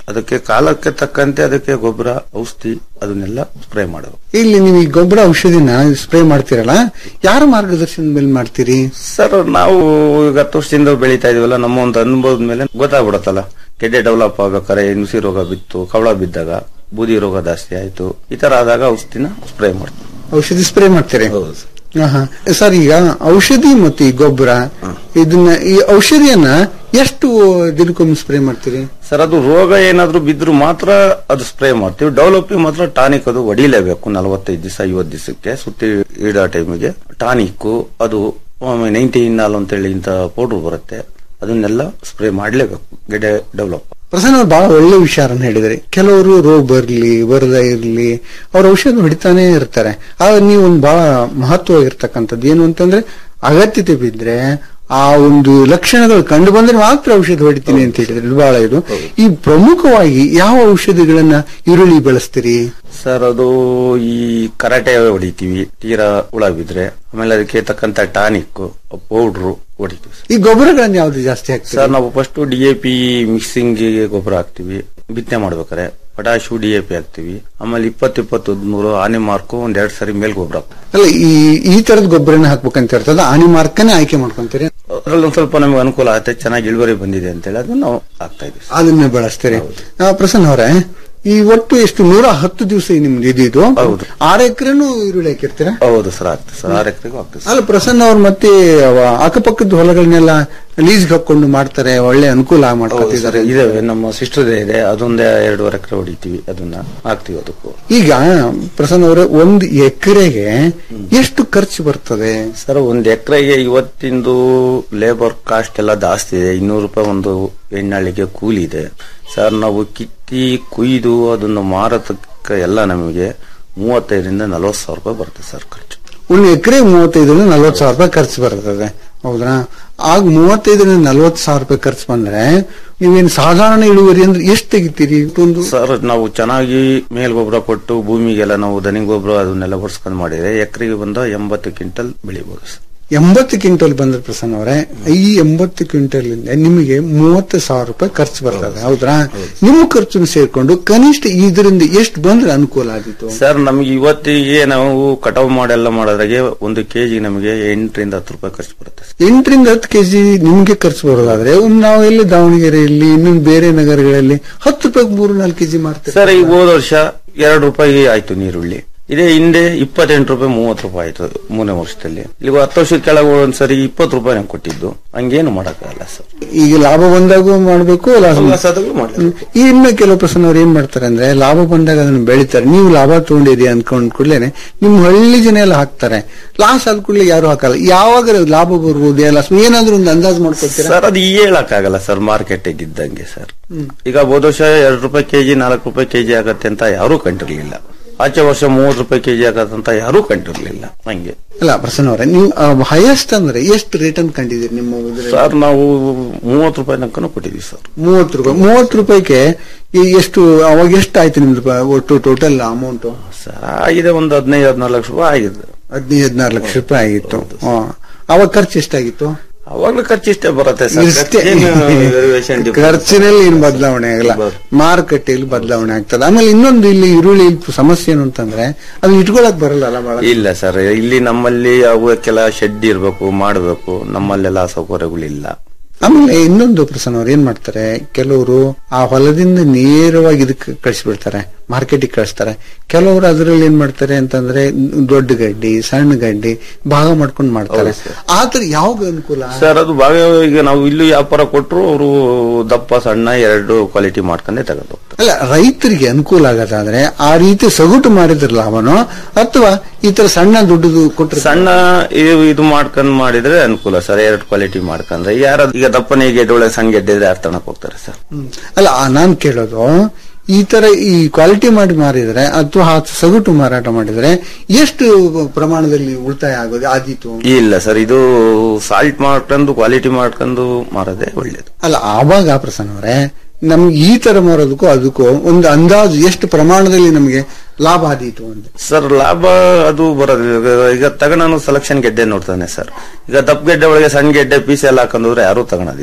ಅದಕ್ಕೆ ಕಾಲಕ್ಕೆ ತಕ್ಕಂತೆ ಅದಕ್ಕೆ ಗೊಬ್ಬರ ಔಷಧಿ ಅದನ್ನೆಲ್ಲ ಸ್ಪ್ರೇ ಮಾಡೋದು ಇಲ್ಲಿ ನೀವು ಈ ಗೊಬ್ಬರ ಔಷಧಿನ ಸ್ಪ್ರೇ ಮಾಡ್ತೀರಲ್ಲ ಯಾರ ಮಾರ್ಗದರ್ಶನದ ಮೇಲೆ ಮಾಡ್ತೀರಿ ಸರ್ ನಾವು ಈಗ ಹತ್ತು ವರ್ಷದಿಂದ ಬೆಳೀತಾ ಇದೀವಲ್ಲ ನಮ್ಮ ಒಂದು ಅನುಭವದ ಮೇಲೆ ಗೊತ್ತಾಗ್ಬಿಡತ್ತಲ್ಲ ಗೆಡ್ಡೆ ಡೆವಲಪ್ ಆಗ್ಬೇಕಾದ್ರೆ ನುಸಿ ರೋಗ ಬಿತ್ತು ಕವಳ ಬಿದ್ದಾಗ ಬೂದಿ ರೋಗ ಜಾಸ್ತಿ ಆಯ್ತು ಈ ತರ ಆದಾಗ ಔಷಧಿನ ಸ್ಪ್ರೇ ಮಾಡ್ತೀವಿ ಔಷಧಿ ಸ್ಪ್ರೇ ಮಾಡ್ತೀರಿ ಆಹಾ. ಸರ್ ಈಗ ಔಷಧಿ ಮತ್ತು ಈ ಗೊಬ್ಬರ ಇದನ್ನ ಈ ಔಷಧಿಯನ್ನ ಎಷ್ಟು ದಿನಕ್ಕೊಮ್ಮೆ ಸ್ಪ್ರೇ ಮಾಡ್ತೀರಿ ಸರ್ ಅದು ರೋಗ ಏನಾದ್ರೂ ಬಿದ್ರು ಮಾತ್ರ ಅದು ಸ್ಪ್ರೇ ಮಾಡ್ತೀವಿ ಡೆವಲಪಿಂಗ್ ಮಾತ್ರ ಟಾನಿಕ್ ಅದು ಹೊಡಿಲೇಬೇಕು ನಲವತ್ತೈದು ದಿವಸ ಐವತ್ತು ದಿವಸಕ್ಕೆ ಸುತ್ತಿ ಇಡೋ ಟೈಮಿಗೆ ಟಾನಿಕ್ ಅದು ನೈನ್ಟೀನ್ ನಾಲ್ ಅಂತೇಳಿ ಇಂತ ಪೌಡರ್ ಬರುತ್ತೆ ಅದನ್ನೆಲ್ಲ ಸ್ಪ್ರೇ ಮಾಡ್ಲೇಬೇಕು ಗೆಡ್ಡೆ ಡೆವಲಪ್ ಪ್ರಸನ್ನ ಅವ್ರು ಬಹಳ ಒಳ್ಳೆ ವಿಚಾರನ ಹೇಳಿದ್ರಿ ಕೆಲವರು ರೋಗ ಬರ್ಲಿ ಬರದ ಇರ್ಲಿ ಅವ್ರ ಔಷಧ ಹೊಡಿತಾನೆ ಇರ್ತಾರೆ ಆಗ ನೀವು ಒಂದು ಬಹಳ ಮಹತ್ವವಾಗಿರ್ತಕ್ಕಂಥದ್ದು ಏನು ಅಂತಂದ್ರೆ ಅಗತ್ಯತೆ ಬಿದ್ರೆ ಆ ಒಂದು ಲಕ್ಷಣಗಳು ಕಂಡು ಬಂದ್ರೆ ಮಾತ್ರ ಔಷಧ ಹೊಡಿತೀನಿ ಅಂತ ಹೇಳಿದ್ರೆ ಇದು ಬಹಳ ಇದು ಈ ಪ್ರಮುಖವಾಗಿ ಯಾವ ಔಷಧಿಗಳನ್ನ ಈರುಳ್ಳಿ ಬಳಸ್ತೀರಿ ಸರ್ ಅದು ಈ ಕರಾಟೆ ಹೊಡಿತೀವಿ ತೀರಾ ಹುಳ ಬಿದ್ರೆ ಆಮೇಲೆ ಅದಕ್ಕೆ ತಕ್ಕಂತ ಟಾನಿಕ್ ಪೌಡ್ರು ಹೊಡಿತೀವಿ ಈ ಗೊಬ್ಬರಗಳನ್ನ ಯಾವ್ದು ಜಾಸ್ತಿ ಹಾಕ್ತೀರಿ ಸರ್ ನಾವು first D A P mixing ಗೊಬ್ಬರ ಹಾಕ್ತಿವಿ ಬಿತ್ತನೆ ಮಾಡ್ಬೇಕಾರೆ ಪಟಾಶು ಡಿ ಎ ಪಿ ಹಾಕ್ತಿವಿ ಆಮೇಲೆ ಇಪ್ಪತ್ತು ಇಪ್ಪತ್ತು ಹದಿಮೂರು ಆನೆ ಮಾರ್ಕು ಒಂದ್ ಎರಡ್ ಸರಿ ಮೇಲ್ ಗೊಬ್ಬರ ಹಾಕ್ತಿವಿ ಅಲ್ಲ ಈ ಈ ತರದ ಗೊಬ್ಬರನ ಹಾಕ್ಬೇಕಂತ ಇರ್ತದ ಆನಿ ಮಾರ್ಕನೇ ಆಯ್ಕೆ ಮಾಡ್ಕೊಂತೀರಿ ಅದ್ರಲ್ಲಿ ಒಂದ್ ಸ್ವಲ್ಪ ನಮ್ಗೆ ಅನುಕೂಲ ಆಗುತ್ತೆ ಚೆನ್ನಾಗಿ ಇಳುವರಿ ಬಂದಿದೆ ಅಂತೇಳಿ ಅದನ್ನ ನಾವು ಹಾಕ್ತಾ ಇದೀವಿ ಅದನ್ನೇ ಬಳಸ್ತೀರಿ ಆ, ಪ್ರಸನ್ನ ಅವರೇ ಈ ಒಟ್ಟು ಎಷ್ಟು ನೂರ ಹತ್ತು ದಿವಸ ನಿಮ್ದು ಇದು ಇದು ಆರು ಎಕರೆನು ಈರುಳ್ಳಿ ಹಾಕಿರ್ತೀರಾ ಹೌದು ಸರ್ ಆಗ್ತದೆ ಸರ್ ಆರು ಎಕರೆಗೂ ಆಗ್ತದೆ ಅಲ್ಲ ಪ್ರಸನ್ನ ಅವ್ರು ಮತ್ತೆ ಅವ ಅಕ್ಕಪಕ್ಕದ ಹೊಲಗಳನ್ನೆಲ್ಲ ಲೀಸ್ ಹಾಕೊಂಡು ಮಾಡ್ತಾರೆ ಒಳ್ಳೆ ಅನುಕೂಲ ಮಾಡ್ಕೊತಿದ್ದಾರೆ ಇದೆ ನಮ್ಮ ಸಿಸ್ಟರ್ ಇದೆ ಅದೊಂದೇ ಎರಡೂವರೆ ಎಕರೆ ಹೊಡಿತೀವಿ ಅದನ್ನ ಹಾಕ್ತಿವಿ ಅದಕ್ಕೂ ಈಗ ಪ್ರಸನ್ನ ಅವರೇ ಒಂದು ಎಕರೆಗೆ ಎಷ್ಟು ಖರ್ಚು ಬರ್ತದೆ ಸರ್ ಒಂದ್ ಎಕರೆಗೆ ಇವತ್ತಿಂದು ಲೇಬರ್ ಕಾಸ್ಟ್ ಎಲ್ಲ ಜಾಸ್ತಿ ಇದೆ ಇನ್ನೂರು ರೂಪಾಯಿ ಒಂದು ಎಣ್ಣಾಳಿಗೆ ಕೂಲಿ ಇದೆ ಸರ್ ನಾವು ಕಿತ್ತಿ ಕುಯ್ದು ಅದನ್ನು ಮಾರತಕ್ಕ ಎಲ್ಲ ನಮಗೆ ಮೂವತ್ತೈದರಿಂದ ನಲವತ್ತು ಸಾವಿರ ರೂಪಾಯಿ ಬರುತ್ತೆ ಸರ್ ಖರ್ಚು ಒಂದು ಎಕರೆ ಮೂವತ್ತೈದರಿಂದ ನಲ್ವತ್ತು ಸಾವಿರ ರೂಪಾಯಿ ಖರ್ಚು ಬರ್ತದೆ ಹೌದಾ ಆಗ ಮೂವತ್ತೈದರಿಂದ ನಲ್ವತ್ತು ಸಾವಿರ ರೂಪಾಯಿ ಖರ್ಚು ಬಂದ್ರೆ ನೀವೇನು ಸಾಧಾರಣ ಇಳುವರಿ ಅಂದ್ರೆ ಎಷ್ಟು ತೆಗಿತೀರಿ ಒಂದು ಸರ್ ನಾವು ಚೆನ್ನಾಗಿ ಮೇಲ್ ಗೊಬ್ಬರ ಕೊಟ್ಟು ಭೂಮಿಗೆಲ್ಲ ನಾವು ದನಿ ಗೊಬ್ಬರ ಅದನ್ನೆಲ್ಲ ಹೊಡ್ಸ್ಕೊಂಡ್ ಮಾಡಿದ್ರೆ ಎಕರೆಗೆ ಬಂದ ಎಂಬತ್ತು ಕ್ವಿಂಟಲ್ ಬೆಳಿಬಹುದು ಸರ್ ಎಂಬತ್ತು ಕ್ವಿಂಟಲ್ ಬಂದ್ರೆ ಪ್ರಸನ್ನ ಅವರೇ ಈ ಎಂಬತ್ತು ಕ್ವಿಂಟಲ್ ಇಂದ ನಿಮಗೆ ಮೂವತ್ತು ಸಾವಿರ ರೂಪಾಯಿ ಖರ್ಚು ಬರ್ತದೆ ಹೌದ್ರಾ ನಿಮ್ಮ ಖರ್ಚನ್ನು ಸೇರ್ಕೊಂಡು ಕನಿಷ್ಠ ಇದರಿಂದ ಎಷ್ಟು ಬಂದ್ರೆ ಅನುಕೂಲ ಆಗಿತ್ತು ಸರ್ ನಮಗೆ ಇವತ್ತಿಗೆ ನಾವು ಕಟಾವು ಮಾಡೆಲ್ಲ ಮಾಡೋದ್ರಾಗೆ ಒಂದು ಕೆಜಿ ನಮಗೆ ಎಂಟರಿಂದ ಹತ್ತು ರೂಪಾಯಿ ಖರ್ಚು ಬರುತ್ತೆ ಸರ್. ಎಂಟರಿಂದ ಹತ್ತು ಕೆಜಿ ನಿಮ್ಗೆ ಖರ್ಚು ಬರೋದಾದ್ರೆ ಒಂದು ನಾವು ಎಲ್ಲಿ ದಾವಣಗೆರೆಯಲ್ಲಿ ಇನ್ನೊಂದು ಬೇರೆ ನಗರಗಳಲ್ಲಿ ಹತ್ತು ರೂಪಾಯಿ ಮೂರು ನಾಲ್ಕು ಕೆಜಿ ಮಾಡ್ತೇವೆ ಸರ್ ಈಗ ಹೋದ ವರ್ಷ ಎರಡು ರೂಪಾಯಿ ಆಯ್ತು ನೀರುಳ್ಳಿ ಇದೇ ಹಿಂದೆ ಇಪ್ಪತ್ತೆಂಟು ರೂಪಾಯಿ ಮೂವತ್ತು ರೂಪಾಯಿ ಆಯ್ತು ಮೂರನೇ ವರ್ಷದಲ್ಲಿ ಈಗ ಹತ್ತು ವರ್ಷದ ಕೆಳಗೆ ಒಂದ್ಸರಿ ಇಪ್ಪತ್ತು ರೂಪಾಯಿ ನಂಗೆ ಕೊಟ್ಟಿದ್ದು ಹಂಗೇನು ಮಾಡಕ್ಕಾಗಲ್ಲ ಸರ್ ಈಗ ಲಾಭ ಬಂದಾಗೂ ಮಾಡ್ಬೇಕು ಲಾಸ್ ಲಾಸ್ ಆದಾಗೂ ಮಾಡ್ಲೇಬೇಕು. ಇನ್ನು ಕೆಲವು ಪ್ರಶ್ನೆ ಅವ್ರು ಏನ್ ಮಾಡ್ತಾರೆ ಅಂದ್ರೆ ಲಾಭ ಬಂದಾಗ ಅದನ್ನ ಬೆಳಿತಾರೆ ನೀವು ಲಾಭ ತಗೊಂಡಿರಿ ಅನ್ಕೊಂಡ್ ಕೂಡಲೇ ನಿಮ್ ಹಳ್ಳಿ ಜನ ಎಲ್ಲ ಹಾಕ್ತಾರೆ ಲಾಸ್ ಆದ ಕೂಡಲೇ ಯಾರು ಹಾಕಲ್ಲ ಯಾವಾಗ ಲಾಭ ಬರ್ಬೋದು ಲಾಸ್ ಏನಾದ್ರೂ ಒಂದು ಅಂದಾಜು ಮಾಡ್ಕೊಳ್ತೀರಾ ಸರ್ ಅದು ಹೇಳಕ್ಕಾಗಲ್ಲ ಸರ್ ಮಾರ್ಕೆಟ್ ಇದ್ದಂಗೆ ಸರ್ ಹ್ಮ್. ಈಗ ಹೋದ ವರ್ಷ ಎರಡು ರೂಪಾಯಿ ಕೆಜಿ ನಾಲ್ಕು ರೂಪಾಯಿ ಕೆಜಿ ಆಗತ್ತೆ ಅಂತ ಯಾರೂ ಕಂಡಿರ್ಲಿಲ್ಲ ಆಚೆ ವರ್ಷ ಮೂವತ್ತು ರೂಪಾಯಿ ಕೆಜಿ ಆಗತ್ತೆ ಅಂತ ಯಾರೂ ಕಂಡಿರ್ಲಿಲ್ಲ ಹಂಗೆ ಅಲ್ಲ ಪ್ರಸನ್ನ ಅವರೇ ನೀವು ಹೈಯೆಸ್ಟ್ ಅಂದ್ರೆ ಎಷ್ಟು ರಿಟರ್ನ್ ಕಂಡಿದ್ದೀರಿ ನಿಮ್ಮ ಇದ್ರಲ್ಲಿ? ಸರ್ ನಾವು ಮೂವತ್ತು ರೂಪಾಯಿ ತನಕನೂ ಕೊಟ್ಟಿದ್ದೀವಿ ಸರ್ ಮೂವತ್ತು ರೂಪಾಯಿ ಮೂವತ್ತು ರೂಪಾಯಿಗೆ ಈ ಎಷ್ಟು ಅವಾಗ ಎಷ್ಟು ಆಯ್ತು ನಿಮ್ದು ಪ- ಒಟ್ಟು ಟೋಟಲ್ ಅಮೌಂಟ್ ಸರ್ ಆಗಿದೆ ಒಂದು ಹದಿನೈದು ಹದಿನಾರು ಲಕ್ಷ ರೂಪಾಯಿ ಆಗಿದೆ ಹದಿನೈದು ಹದಿನಾರು ಲಕ್ಷ ರೂಪಾಯಿ ಆಗಿತ್ತು ಹಾ. ಅವಾಗ ಖರ್ಚು ಎಷ್ಟಾಗಿತ್ತು ಅವಾಗ್ಲೂ ಖರ್ಚು ಇಷ್ಟೇ ಬರುತ್ತೆ ಸರ್ ಇಷ್ಟೇ. ಏನು variation difference? ಖರ್ಚಿನಲ್ಲಿ ಏನು ಬದಲಾವಣೆ ಆಗಲ್ಲ ಮಾರುಕಟ್ಟೆಯಲ್ಲಿ ಬದಲಾವಣೆ ಆಗ್ತದೆ ಆಮೇಲೆ ಇನ್ನೊಂದು ಇಲ್ಲಿ ಈರುಳ್ಳಿ ಸಮಸ್ಯೆ ಏನು ಅಂತಂದ್ರೆ ಅದು ಇಟ್ಕೊಳಕ್ ಬರಲ್ಲ ಅಲ್ಲ ಬಹಳ ಇಲ್ಲ ಸರ್ ಇಲ್ಲಿ ನಮ್ಮಲ್ಲಿ ಅವಕ್ಕೆಲ್ಲ ಶೆಡ್ ಇರ್ಬೇಕು ಮಾಡಬೇಕು ನಮ್ಮಲ್ಲೆಲ್ಲ ಸೌಕರ್ಯಗಳಿಲ್ಲ ಆಮೇಲೆ ಇನ್ನೊಂದು ಪ್ರಸನ್ನ ಅವ್ರು ಏನ್ ಮಾಡ್ತಾರೆ ಕೆಲವರು ಆ ಹೊಲದಿಂದ ನೇರವಾಗಿ ಇದಕ್ಕೆ ಕಳಿಸ್ಬಿಡ್ತಾರೆ ಮಾರ್ಕೆಟಿಗೆ ಕಳಿಸ್ತಾರೆ ಕೆಲವರು ಅದರಲ್ಲಿ ಏನ್ ಮಾಡ್ತಾರೆ ಅಂತಂದ್ರೆ ದೊಡ್ಡ ಗಡ್ಡಿ ಸಣ್ಣ ಗಡ್ಡಿ ಭಾಗ ಮಾಡ್ಕೊಂಡು ಮಾಡ್ತಾರೆ ಆತರ ಯಾವಾಗ ಅನುಕೂಲ ಸರ್ ಅದು ಭಾಗ ಈಗ ನಾವು ಇಲ್ಲಿ ವ್ಯಾಪಾರ ಕೊಟ್ಟರು ಅವರು ದಪ್ಪ ಸಣ್ಣ ಎರಡು ಕ್ವಾಲಿಟಿ ಮಾಡ್ಕೊಂಡೇ ತಗೊಂಡು ಹೋಗ್ತಾರೆ ಅಲ್ಲ ರೈತರಿಗೆ ಅನುಕೂಲ ಆಗೋದಾದ್ರೆ ಆ ರೀತಿ ಸಗಟು ಮಾಡಿದ್ರ ಲಾಭನೋ ಅಥವಾ ಈ ತರ ಸಣ್ಣ ದುಡ್ಡು ಕೊಟ್ಟರೆ ಸಣ್ಣ ಇದು- ಇದು ಮಾಡ್ಕೊಂಡ್ ಮಾಡಿದ್ರೆ ಅನುಕೂಲ ಸರ್ ಎರಡು ಕ್ವಾಲಿಟಿ ಮಾಡ್ಕೊಂಡ್ರೆ ಯಾರು ಈಗ ದಪ್ಪನೇ ಗೆಡ್ಡೆ ಒಳಗೆ ಸಣ್ಣ ಗೆಡ್ಡೆ ಇದ್ರೆ ಯಾರು ತಗೊಳಕ್ ಹೋಗ್ತಾರೆ ಸರ್ ಅಲ್ಲ ಆ ನಾನ್ ಕೇಳೋದು ಈ ತರ ಈ ಕ್ವಾಲಿಟಿ ಮಾಡಿ ಮಾರಿದ್ರೆ ಅಥವಾ ಆ ಸಗಟು ಮಾರಾಟ ಮಾಡಿದ್ರೆ ಎಷ್ಟು ಪ್ರಮಾಣದಲ್ಲಿ ಉಳಿತಾಯ ಆಗೋದು ಆದೀತು ಇಲ್ಲ ಸರ್ ಇದು ಸಾಲ್ಟ್ ಮಾಡ್ಕೊಂಡು ಕ್ವಾಲಿಟಿ ಮಾಡ್ಕೊಂಡು ಮಾರೋದೇ ಒಳ್ಳೇದು ಅಲ್ಲ ಆವಾಗ ಪ್ರಸನ್ನ ಅವರೇ ನಮ್ಗೆ ಈ ತರ ಮಾರೋದಕ್ಕೂ ಅದಕ್ಕೂ ಒಂದು ಅಂದಾಜು ಎಷ್ಟು ಪ್ರಮಾಣದಲ್ಲಿ ನಮಗೆ ಲಾಭ ಆದೀತು ಅಂತ ಸರ್ ಲಾಭ ಅದು ಬರೋದು ಈಗ- ಈಗ ತಗೊಳನು ಸೆಲೆಕ್ಷನ್ ಗೆಡ್ಡೆ ನೋಡ್ತಾನೆ ಸರ್ ಈಗ ದಪ್ಪ ಗೆಡ್ಡೆ ಒಳಗೆ ಸಣ್ಣ ಗೆಡ್ಡೆ ಪೀಸ್ ಎಲ್ಲ ಹಾಕೊಂಡ್ರೆ ಯಾರು ತಗೊಳೋದಿಲ್ಲ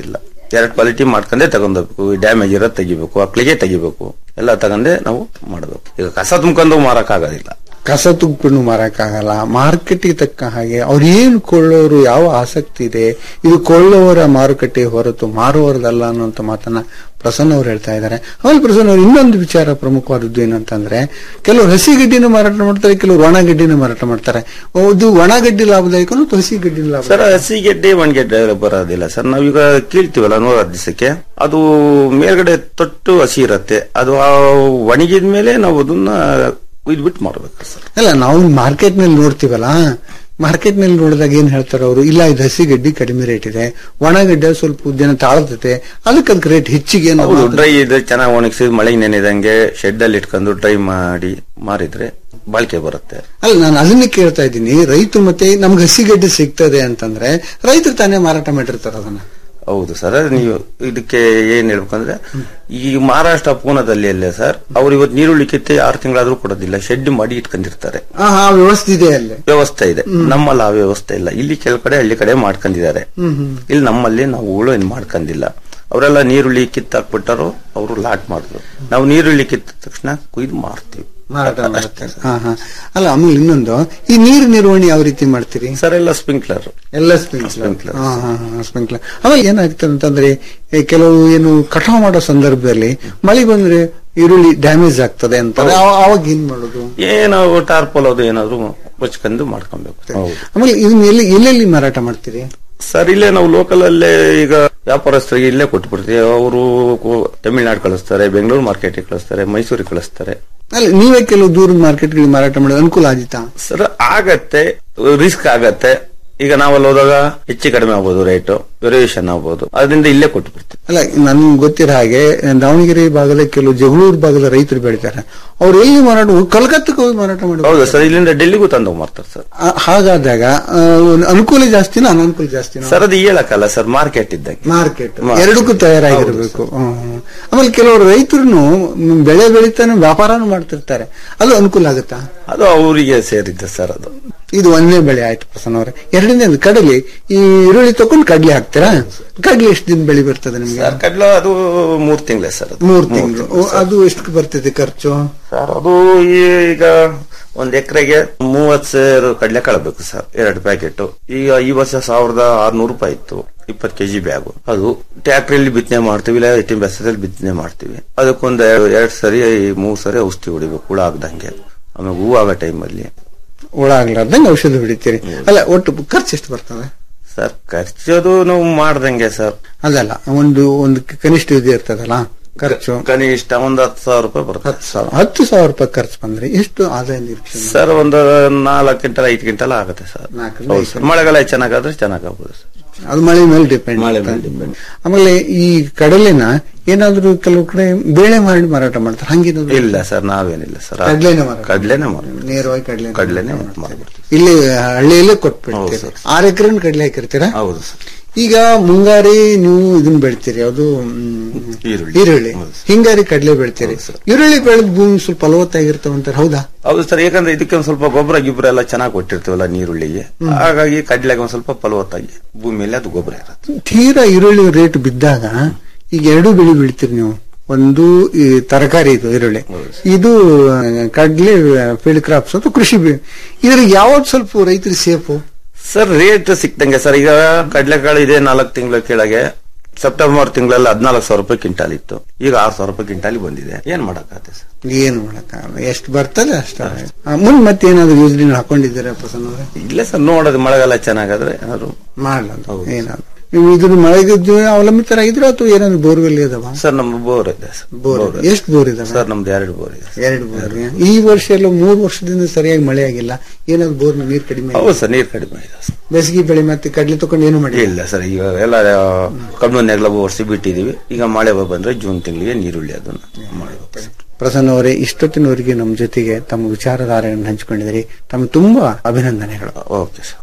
ಎರಡು ಕ್ವಾಲಿಟಿ ಮಾಡ್ಕೊಂಡೇ ತಗೊಂಡೋಗ್ಬೇಕು ಡ್ಯಾಮೇಜ್ ಇರೋದ್ ತೆಗಿಬೇಕು ಅಕ್ಲಿಗೆ ತೆಗಿಬೇಕು ಎಲ್ಲ ತಗೊಂಡೇ ನಾವು ಮಾಡಬೇಕು ಈಗ ಕಸ ತುಂಬ್ಕೊಂಡು ಮಾರಕ್ ಆಗೋದಿಲ್ಲ ಕಸ ತುಗ್ಕೊಂಡು ಮಾರಕ್ಕಾಗಲ್ಲ ಮಾರ್ಕೆಟ್ಗೆ ತಕ್ಕ ಹಾಗೆ ಅವ್ರು ಏನು ಕೊಳ್ಳೋರು ಯಾವ ಆಸಕ್ತಿ ಇದೆ ಇದು ಕೊಳ್ಳುವವರ ಮಾರುಕಟ್ಟೆ ಹೊರತು ಮಾರುವವರದಲ್ಲ ಅನ್ನುವಂತ ಮಾತನ್ನ ಪ್ರಸನ್ನ ಅವ್ರು ಹೇಳ್ತಾ ಇದ್ದಾರೆ ಆಮೇಲೆ ಪ್ರಸನ್ನ ಅವರು ಇನ್ನೊಂದು ವಿಚಾರ ಪ್ರಮುಖವಾದದ್ದು ಏನಂತಂದ್ರೆ ಕೆಲವರು ಹಸಿ ಗಡ್ಡಿನ ಮಾರಾಟ ಮಾಡ್ತಾರೆ ಕೆಲವರು ಒಣ ಗಡ್ಡಿನ ಮಾರಾಟ ಮಾಡ್ತಾರೆ ಇದು ಒಣ ಗಡ್ಡಿ ಲಾಭದಾಯಕ ಮತ್ತು ಹಸಿ ಗಡ್ಡಿ ಲಾಭ ಸರ್ ಹಸಿ ಗೆಡ್ಡೆ ಒಣಗೆಡ್ಡೆ ಬರೋದಿಲ್ಲ ಸರ್ ನಾವೀಗ ಕೀಳ್ತೀವಲ್ಲ ನೂರ ದಿವಸಕ್ಕೆ ಅದು ಮೇಲ್ಗಡೆ ತೊಟ್ಟು ಹಸಿ ಇರತ್ತೆ ಅದು ಆ ಒಣಗಿದ ಮೇಲೆ ನಾವು ಅದನ್ನ ಇದ್ಬಿಟ್ಟು ಮಾಡ್ಬೇಕು ಸರ್ ಅಲ್ಲ ನಾವು ಮಾರ್ಕೆಟ್ ನಲ್ಲಿ ನೋಡ್ತೀವಲ್ಲ ಮಾರ್ಕೆಟ್ ನಲ್ಲಿ ನೋಡಿದಾಗ ಏನ್ ಹೇಳ್ತಾರೆ ಅವರು ಇಲ್ಲ ಇದು ಹಸಿ ಗಡ್ಡಿ ಕಡಿಮೆ ರೇಟ್ ಇದೆ ಒಣ ಗಡ್ಡೆ ಸ್ವಲ್ಪ ದಿನ ತಾಳ್ತತೆ ಅದಕ್ಕೆ ಅದಕ್ಕೆ ರೇಟ್ ಹೆಚ್ಚಿಗೆ ನಾವು ಹೌದು ಡ್ರೈ ಇದ್ರೆ ಚೆನ್ನಾಗಿ ಒಣಗಿಸಿ ಮಳೆಗೆ ನೆನೆದಂಗೆ ಶೆಡ್ ಅಲ್ಲಿ ಇಟ್ಕೊಂಡು ಡ್ರೈ ಮಾಡಿ ಮಾರಿದ್ರೆ ಬಾಳಿಕೆ ಬರುತ್ತೆ ಅಲ್ಲ ನಾನು ಅದನ್ನೇ ಕೇಳ್ತಾ ಇದ್ದೀನಿ ರೈತರು ಮತ್ತೆ ನಮ್ಗೆ ಹಸಿ ಗಡ್ಡೆ ಸಿಗ್ತದೆ ಅಂತಂದ್ರೆ ರೈತರು ತಾನೇ ಮಾರಾಟ ಮಾಡಿರ್ತಾರೆ ಅದನ್ನ ಹೌದು ಸರ್ ನೀವು ಇದಕ್ಕೆ ಏನ್ ಹೇಳ್ಬೇಕಂದ್ರೆ ಈ ಮಹಾರಾಷ್ಟ್ರ ಪೂನಾದಲ್ಲಿ ಅಲ್ಲೇ ಸರ್ ಅವ್ರು ಇವತ್ತು ನೀರುಳ್ಳಿ ಕಿತ್ತೆ ಆರು ತಿಂಗಳಾದ್ರೂ ಕೊಡೋದಿಲ್ಲ ಶೆಡ್ ಮಾಡಿ ಇಟ್ಕೊಂಡಿರ್ತಾರೆ ಆ ಆ ವ್ಯವಸ್ಥೆ ಇದೆ ಅಲ್ಲಿ ವ್ಯವಸ್ಥೆ ಇದೆ ನಮ್ಮಲ್ಲಿ ಆ ವ್ಯವಸ್ಥೆ ಇಲ್ಲ ಇಲ್ಲಿ ಕೆಲ ಕಡೆ ಹಳ್ಳಿ ಕಡೆ ಮಾಡ್ಕೊಂಡಿದ್ದಾರೆ ಹ್ಮ್ ಹ್ಮ್ ಇಲ್ಲಿ ನಮ್ಮಲ್ಲಿ ನಾವು ಹುಳು ಏನ್ ಮಾಡ್ಕೊಂಡಿಲ್ಲ ಅವರೆಲ್ಲ ನೀರುಳ್ಳಿ ಕಿತ್ತಾಕ್ಬಿಟ್ಟಾರು ಅವರು ಲಾಟ್ ಮಾಡಿದ್ರು ನಾವು ನೀರುಳ್ಳಿ ಕಿತ್ತ ತಕ್ಷಣ ಕುಯ್ದು ಮಾರ್ತೀವಿ ಮಾರಾಟ ಮಾಡ್ತಾರೆ ಹಾ ಹಾ ಅಲ್ಲ ಆಮೇಲೆ ಇನ್ನೊಂದು ಈ ನೀರು ನಿರ್ವಹಣೆ ಯಾವ ರೀತಿ ಮಾಡ್ತೀರಿ ಸರ್ ಎಲ್ಲ ಸ್ಪ್ರಿಂಕ್ಲರ್ ಎಲ್ಲ ಸ್ಪ್ರಿಂಕ್ಲರ್ ಸ್ಪ್ರಿಂಕ್ಲರ್ ಆಮೇಲೆ ಏನಾಗ್ತದೆ ಅಂತಂದ್ರೆ ಈ ಕೆಲವು ಏನು ಕಟಾವ್ ಮಾಡೋ ಸಂದರ್ಭದಲ್ಲಿ ಮಳೆ ಬಂದ್ರೆ ಈರುಳ್ಳಿ ಡ್ಯಾಮೇಜ್ ಆಗ್ತದೆ ಅಂತಾರೆ ಅವ- ಅವಾಗ ಏನ್ ಮಾಡೋದು ಏನೋ ಟಾರ್ಪಲ್ ಅದು ಏನಾದ್ರು ಮುಚ್ಕೊಂಡು ಮಾಡ್ಕೊಬೇಕು ಹೌದು ಆಮೇಲೆ ಇದನ್ನ ಎಲ್ಲಿ ಎಲ್ಲೆಲ್ಲಿ ಮಾರಾಟ ಮಾಡ್ತೀರಿ ಸರ್ ಇಲ್ಲೇ ನಾವು ಲೋಕಲ್ ಅಲ್ಲೇ ಈಗ ವ್ಯಾಪಾರಸ್ಥರಿಗೆ ಇಲ್ಲೇ ಕೊಟ್ಬಿಡ್ತೀವಿ ಅವರು ತಮಿಳ್ನಾಡು ಕಳಿಸ್ತಾರೆ ಬೆಂಗಳೂರು ಮಾರ್ಕೆಟಿಗೆ ಕಳಿಸ್ತಾರೆ ಮೈಸೂರಿಗೆ ಕಳಿಸ್ತಾರೆ ಅಲ್ಲ ನೀವೇ ಕೆಲವು ದೂರದ ಮಾರ್ಕೆಟ್ಗಳಿಗೆ ಮಾರಾಟ ಮಾಡೋದು ಅನುಕೂಲ ಆಗಿತ್ತಾ ಸರ್ ಆಗತ್ತೆ ರಿಸ್ಕ್ ಆಗತ್ತೆ ಈಗ ನಾವಲ್ಲಿ ಹೋದಾಗ ಹೆಚ್ಚು ಕಡಿಮೆ ಆಗ್ಬೋದು ರೇಟು ವೇರಿಯೇಷನ್ ಆಗ್ಬೋದು ಅದರಿಂದ ಇಲ್ಲೇ ಕೊಟ್ಬಿಡ್ತೀವಿ ಅಲ್ಲ ನನ್ಗೆ ಗೊತ್ತಿರೋ ಹಾಗೆ ದಾವಣಗೆರೆ ಭಾಗದ ಕೆಲವು ಜಗಳೂರು ಭಾಗದ ರೈತರು ಬೆಳಿತಾರೆ ಅವ್ರು ಎಲ್ಲಿ ಮಾರಾಟ ಕಲ್ಕತ್ತಕ್ಕೆ ಹೋಗಿ ಮಾರಾಟ ಮಾಡೋದು ಹೌದು ಸರ್ ಇಲ್ಲಿಂದ ಡೆಲ್ಲಿಗೂ ತಂದು ಮಾರ್ತಾರೆ ಸರ್ ಆ- ಹಾಗಾದಾಗ ಆ, ಒಂದು ಅನುಕೂಲ ಜಾಸ್ತಿನ ಅನಾನುಕೂಲ ಜಾಸ್ತಿನ ಸರ್ ಅದು ಹೇಳಕ್ಕಲ್ಲ ಸರ್ ಮಾರ್ಕೆಟ್ ಇದ್ದಂಗೆ ಮಾರ್ಕೆಟ್ ಮಾರ್ಕೆಟ್. ಎರಡಕ್ಕೂ ತಯಾರಾಗಿರ್ಬೇಕು ಹ್ಮ್, ಹ್ಮ್. ಆಮೇಲೆ ಕೆಲವರು ರೈತರು ಬೆಳೆ ಬೆಳಿತಾನೆ ವ್ಯಾಪಾರನೂ ಮಾಡ್ತಿರ್ತಾರೆ ಅದು ಅನುಕೂಲ ಆಗುತ್ತಾ ಅದು ಅವರಿಗೆ ಸೇರಿದ್ದೆ ಸರ್ ಅದು ಇದು ಒಂದನೇ ಬೆಳೆ ಆಯ್ತು ಪ್ರಸನ್ನ ಅವರೇ ಎರಡನೇದು ಕಡಲೆ ಈ ಈರುಳ್ಳಿ ತಕೊಂಡು ಕಡ್ಲೆ ಹಾಕ್ತೀರಾ ಕಡ್ಲೆ ಎಷ್ಟು ದಿನ ಬೆಳೆ ಬರ್ತದೆ ನಿಮ್ಗೆ ಸರ್ ಕಡ್ಲ ಅದು ಮೂರ್ ತಿಂಗಳೇ ಸರ್ ಅದು ಮೂರ್ ತಿಂಗಳು ಅದು ಎಷ್ಟು ಬರ್ತದೆ ಖರ್ಚು ಸರ್ ಅದು ಈಗ ಒಂದ್ ಎಕರೆಗೆ ಮೂವತ್ ಸೇರು ಕಡಲೆ ಕಳಬೇಕು ಸರ್ ಎರಡು ಪ್ಯಾಕೆಟ್ ಈಗ ಈ ವರ್ಷ ಸಾವಿರದ ಆರ್ನೂರು ರೂಪಾಯಿ ಇತ್ತು ಇಪ್ಪತ್ತು ಕೆಜಿ ಬ್ಯಾಗು ಅದು ಟ್ಯಾಕ್ಟ್ರಿಯಲ್ಲಿ ಬಿತ್ತನೆ ಮಾಡ್ತೀವಿ ಇಲ್ಲ ಎಟಿಎಂ ಬೆಸದಲ್ಲಿ ಬಿತ್ತನೆ ಮಾಡ್ತೀವಿ ಅದಕ್ಕೊಂದ್ ಎರಡ್ ಸರಿ ಮೂರ್ ಸರಿ ಔಷಧಿ ಹೊಡಿಬೇಕು ಹುಳ ಆಗ್ದಂಗೆ ಆಮೇಲೆ ಹೂ ಆಗೋ ಟೈಮಲ್ಲಿ ಹುಳ ಆಗ್ಲಾರ್ದಂಗೆ ಔಷಧ ಹೊಡಿತೀರಿ ಅಲ್ಲ ಒಟ್ಟು ಖರ್ಚು ಎಷ್ಟು ಬರ್ತದೆ ಸರ್ ಖರ್ಚು ಅದು ನಾವು ಮಾಡ್ದಂಗೆ ಸರ್ ಅದಲ್ಲ ಒಂದು ಒಂದು ಕನಿಷ್ಠ ಇದು ಇರ್ತದಲ್ಲ ಖರ್ಚು ಕನಿಷ್ಠ ಒಂದ್ ಹತ್ತು ಸಾವಿರ ರೂಪಾಯಿ ಬರುತ್ತೆ ಹತ್ತು ಸಾವಿರ ಹತ್ತು ಸಾವಿರ ರೂಪಾಯಿ ಖರ್ಚು ಬಂದ್ರೆ ಎಷ್ಟು ಆದಾಯ ನಿರೀಕ್ಷೆ ಸರ್ ಒಂದು ನಾಲ್ಕು ಕ್ವಿಂಟಲ್ ಐದು ಕ್ವಿಂಟಲ್ ಆಗುತ್ತೆ ಸರ್ ನಾಲ್ಕರಿಂದ ಹೌದು ಸರ್ ಮಳೆಗಾಲ ಚೆನ್ನಾಗಾದ್ರೆ ಚೆನ್ನಾಗಾಗ್ಬೋದು ಸರ್ ಅದು ಮಳೆ ಮೇಲೆ ಡಿಪೆಂಡ್ ಮಳೆ ಮೇಲೆ depend. ಆಮೇಲೆ ಈ ಕಡಲೆನ ಏನಾದ್ರೂ ಕೆಲವು ಕಡೆ ಬೇಳೆ ಮಾಡಿ ಮಾರಾಟ ಮಾಡ್ತಾರೆ ಹಂಗೇನಾದ್ರು ಇಲ್ಲ ಸರ್ ನಾವೇನಿಲ್ಲ ಸರ್ ಕಡ್ಲೆನೇ ಮಾರಾಟ ಕಡ್ಲೆನೆ ಮಾಡ್ತೀವಿ ನೇರವಾಗಿ ಕಡಲೆ ಕಡ್ಲೆನೆ ಮಾಡ್ಬಿಡ್ತೀವಿ ಇಲ್ಲಿ ಹಳ್ಳಿಯಲ್ಲೇ ಕೊಟ್ಬಿಡ್ತೀರಿ ಆರು ಎಕರೆ ಕಡಲೆ ಹಾಕಿರ್ತೀರಾ ಹೌದು ಸರ್ ಈಗ ಮುಂಗಾರಿ ನೀವು ಇದನ್ನ ಬೆಳಿತೀರಿ ಅದು ಈರುಳ್ಳಿ. ಈರುಳ್ಳಿ ಹಿಂಗಾರಿ ಕಡಲೆ ಬೆಳಿತೀರಿ ಈರುಳ್ಳಿ ಬೆಳೆದ ಭೂಮಿ ಸ್ವಲ್ಪ ಫಲವತ್ತಾಗಿರ್ತಾವಂತಾರೆ ಹೌದಾ ಹೌದು ಸರ್ ಯಾಕಂದ್ರೆ ಇದಕ್ಕೆ ಒಂದ್ ಸ್ವಲ್ಪ ಗೊಬ್ಬರ ಗಿಬ್ಬರ ಎಲ್ಲ ಚೆನ್ನಾಗಿ ಕೊಟ್ಟಿರ್ತೀವಲ್ಲ ನೀರುಳ್ಳಿಗೆ ಹಾಗಾಗಿ ಕಡ್ಲೆಗೆ ಒಂದ್ ಸ್ವಲ್ಪ ಫಲವತ್ತಾಗಿ ಭೂಮಿಯಲ್ಲಿ ಅದು ಗೊಬ್ಬರ ಇರುತ್ತೆ ತೀರಾ ಈರುಳ್ಳಿ ರೇಟ್ ಬಿದ್ದಾಗ ಈಗ ಎರಡು ಬೆಳೆ ಬೆಳಿತೀರಿ ನೀವು ಒಂದು ಈ ತರಕಾರಿ ಇದು ಈರುಳ್ಳಿ ಇದು ಆ, ಕಡ್ಲೆ ಫೀಲ್ಡ್ ಕ್ರಾಪ್ಸ್ ಅಥವಾ ಕೃಷಿ ಬೆಳೆ ಇದ್ರಿಗೆ ಯಾವ್ದು ಸ್ವಲ್ಪ ರೈತರಿಗೆ ಸೇಫು ಸರ್ ರೇಟ್ ಸಿಕ್ತಂಗೆ ಸರ್ ಈಗ ಕಡ್ಲೆಕಾಳು ಇದೆ ನಾಲ್ಕು ತಿಂಗಳ ಕೆಳಗೆ ಸೆಪ್ಟೆಂಬರ್ ತಿಂಗಳಲ್ಲಿ ಹದಿನಾಲ್ಕು ಸಾವಿರ ರೂಪಾಯಿ ಕ್ವಿಂಟಾಲ್ ಇತ್ತು ಈಗ ಆರು ಸಾವಿರ ರೂಪಾಯಿ ಕ್ವಿಂಟಾಲ್ ಬಂದಿದೆ ಏನ್ ಮಾಡಕ್ಕಾಗತ್ತೆ ಸರ್ ಏನು ಮಾಡಕ್ಕಾಗಲ್ಲ ಎಷ್ಟು ಬರ್ತದೆ ಅಷ್ಟ ಮುಂದೆ ಮತ್ತೆ ಏನಾದ್ರು ಯೋಜನೆ ಹಾಕೊಂಡಿದ್ದೀರಾ ಪ್ರಸನ್ನ ಅವರೇ ಇಲ್ಲ ಸರ್ ನೋಡೋದು ಮಳೆಗಾಲ ಚೆನ್ನಾಗಾದ್ರೆ ಏನಾದ್ರು ಮಾಡಲ್ಲ ಏನಾದ್ರು ನೀವು ಇದ್ರ ಮಳೆಗೆ ಅವಲಂಬಿತರಾಗಿದ್ರು ಅಥವಾ ಏನಾದ್ರು ಬೋರ್ವೆಲ್ ಇದಾವ ಸರ್ ನಮ್ದು ಬೋರ್ ಇದೆ ಸರ್ ಬೋರ್ ಬೋರ್ ಎಷ್ಟು ಬೋರ್ ಇದಾವೆ ಸರ್ ನಮ್ದು ಎರಡು ಬೋರ್ ಇದೆ ಎರಡು ಬೋರ್ ಈ ವರ್ಷ ಎಲ್ಲ ಮೂರು ವರ್ಷದಿಂದ ಸರಿಯಾಗಿ ಮಳೆ ಆಗಿಲ್ಲ ಏನಾದ್ರು ಬೋರ್ ನೀರು ಕಡಿಮೆ ಹೌದು ಸರ್ ನೀರು ಕಡಿಮೆ ಇದೆ ಸರ್ ಬೇಸಿಗೆ ಬೆಳೆ ಮತ್ತೆ ಕಡ್ಲೆ ತಕೊಂಡು ಏನು ಮಾಡಿ ಇಲ್ಲ ಸರ್ ಈಗ ಎಲ್ಲ ಕಬ್ಬು ನೆಗ್ಲ ವರ್ಷ ಬಿಟ್ಟಿದೀವಿ ಈಗ ಮಳೆ ಬಂದ್ರೆ ಜೂನ್ ತಿಂಗಳಿಗೆ ನೀರುಳ್ಳಿ ಅದನ್ನ ಮಾಡಬೇಕು ಪ್ರಸನ್ನ ಅವರೇ ಇಷ್ಟೊತ್ತಿನವರೆಗೆ ನಮ್ಮ ಜೊತೆಗೆ ತಮ್ಮ ವಿಚಾರಧಾರೆಯನ್ನು ಹಂಚಿಕೊಂಡಿದ್ದೀರಿ ತಮಗೆ ತುಂಬಾ ಅಭಿನಂದನೆಗಳು ಓಕೆ ಸರ್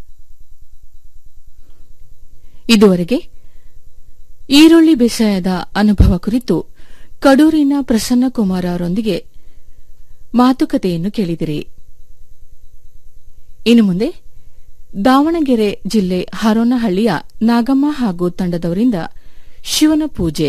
ಇದುವರೆಗೆ ಈರುಳ್ಳಿ ಬೇಸಾಯದ ಅನುಭವ ಕುರಿತು ಕಡೂರಿನ ಪ್ರಸನ್ನ ಕುಮಾರ್ ಅವರೊಂದಿಗೆ ಮಾತುಕತೆಯನ್ನು ಕೇಳಿದಿರಿ ಇನ್ನು ಮುಂದೆ ದಾವಣಗೆರೆ ಜಿಲ್ಲೆ ಹರೋನಹಳ್ಳಿಯ ನಾಗಮ್ಮ ಹಾಗೂ ತಂಡದವರಿಂದ ಶಿವನ ಪೂಜೆ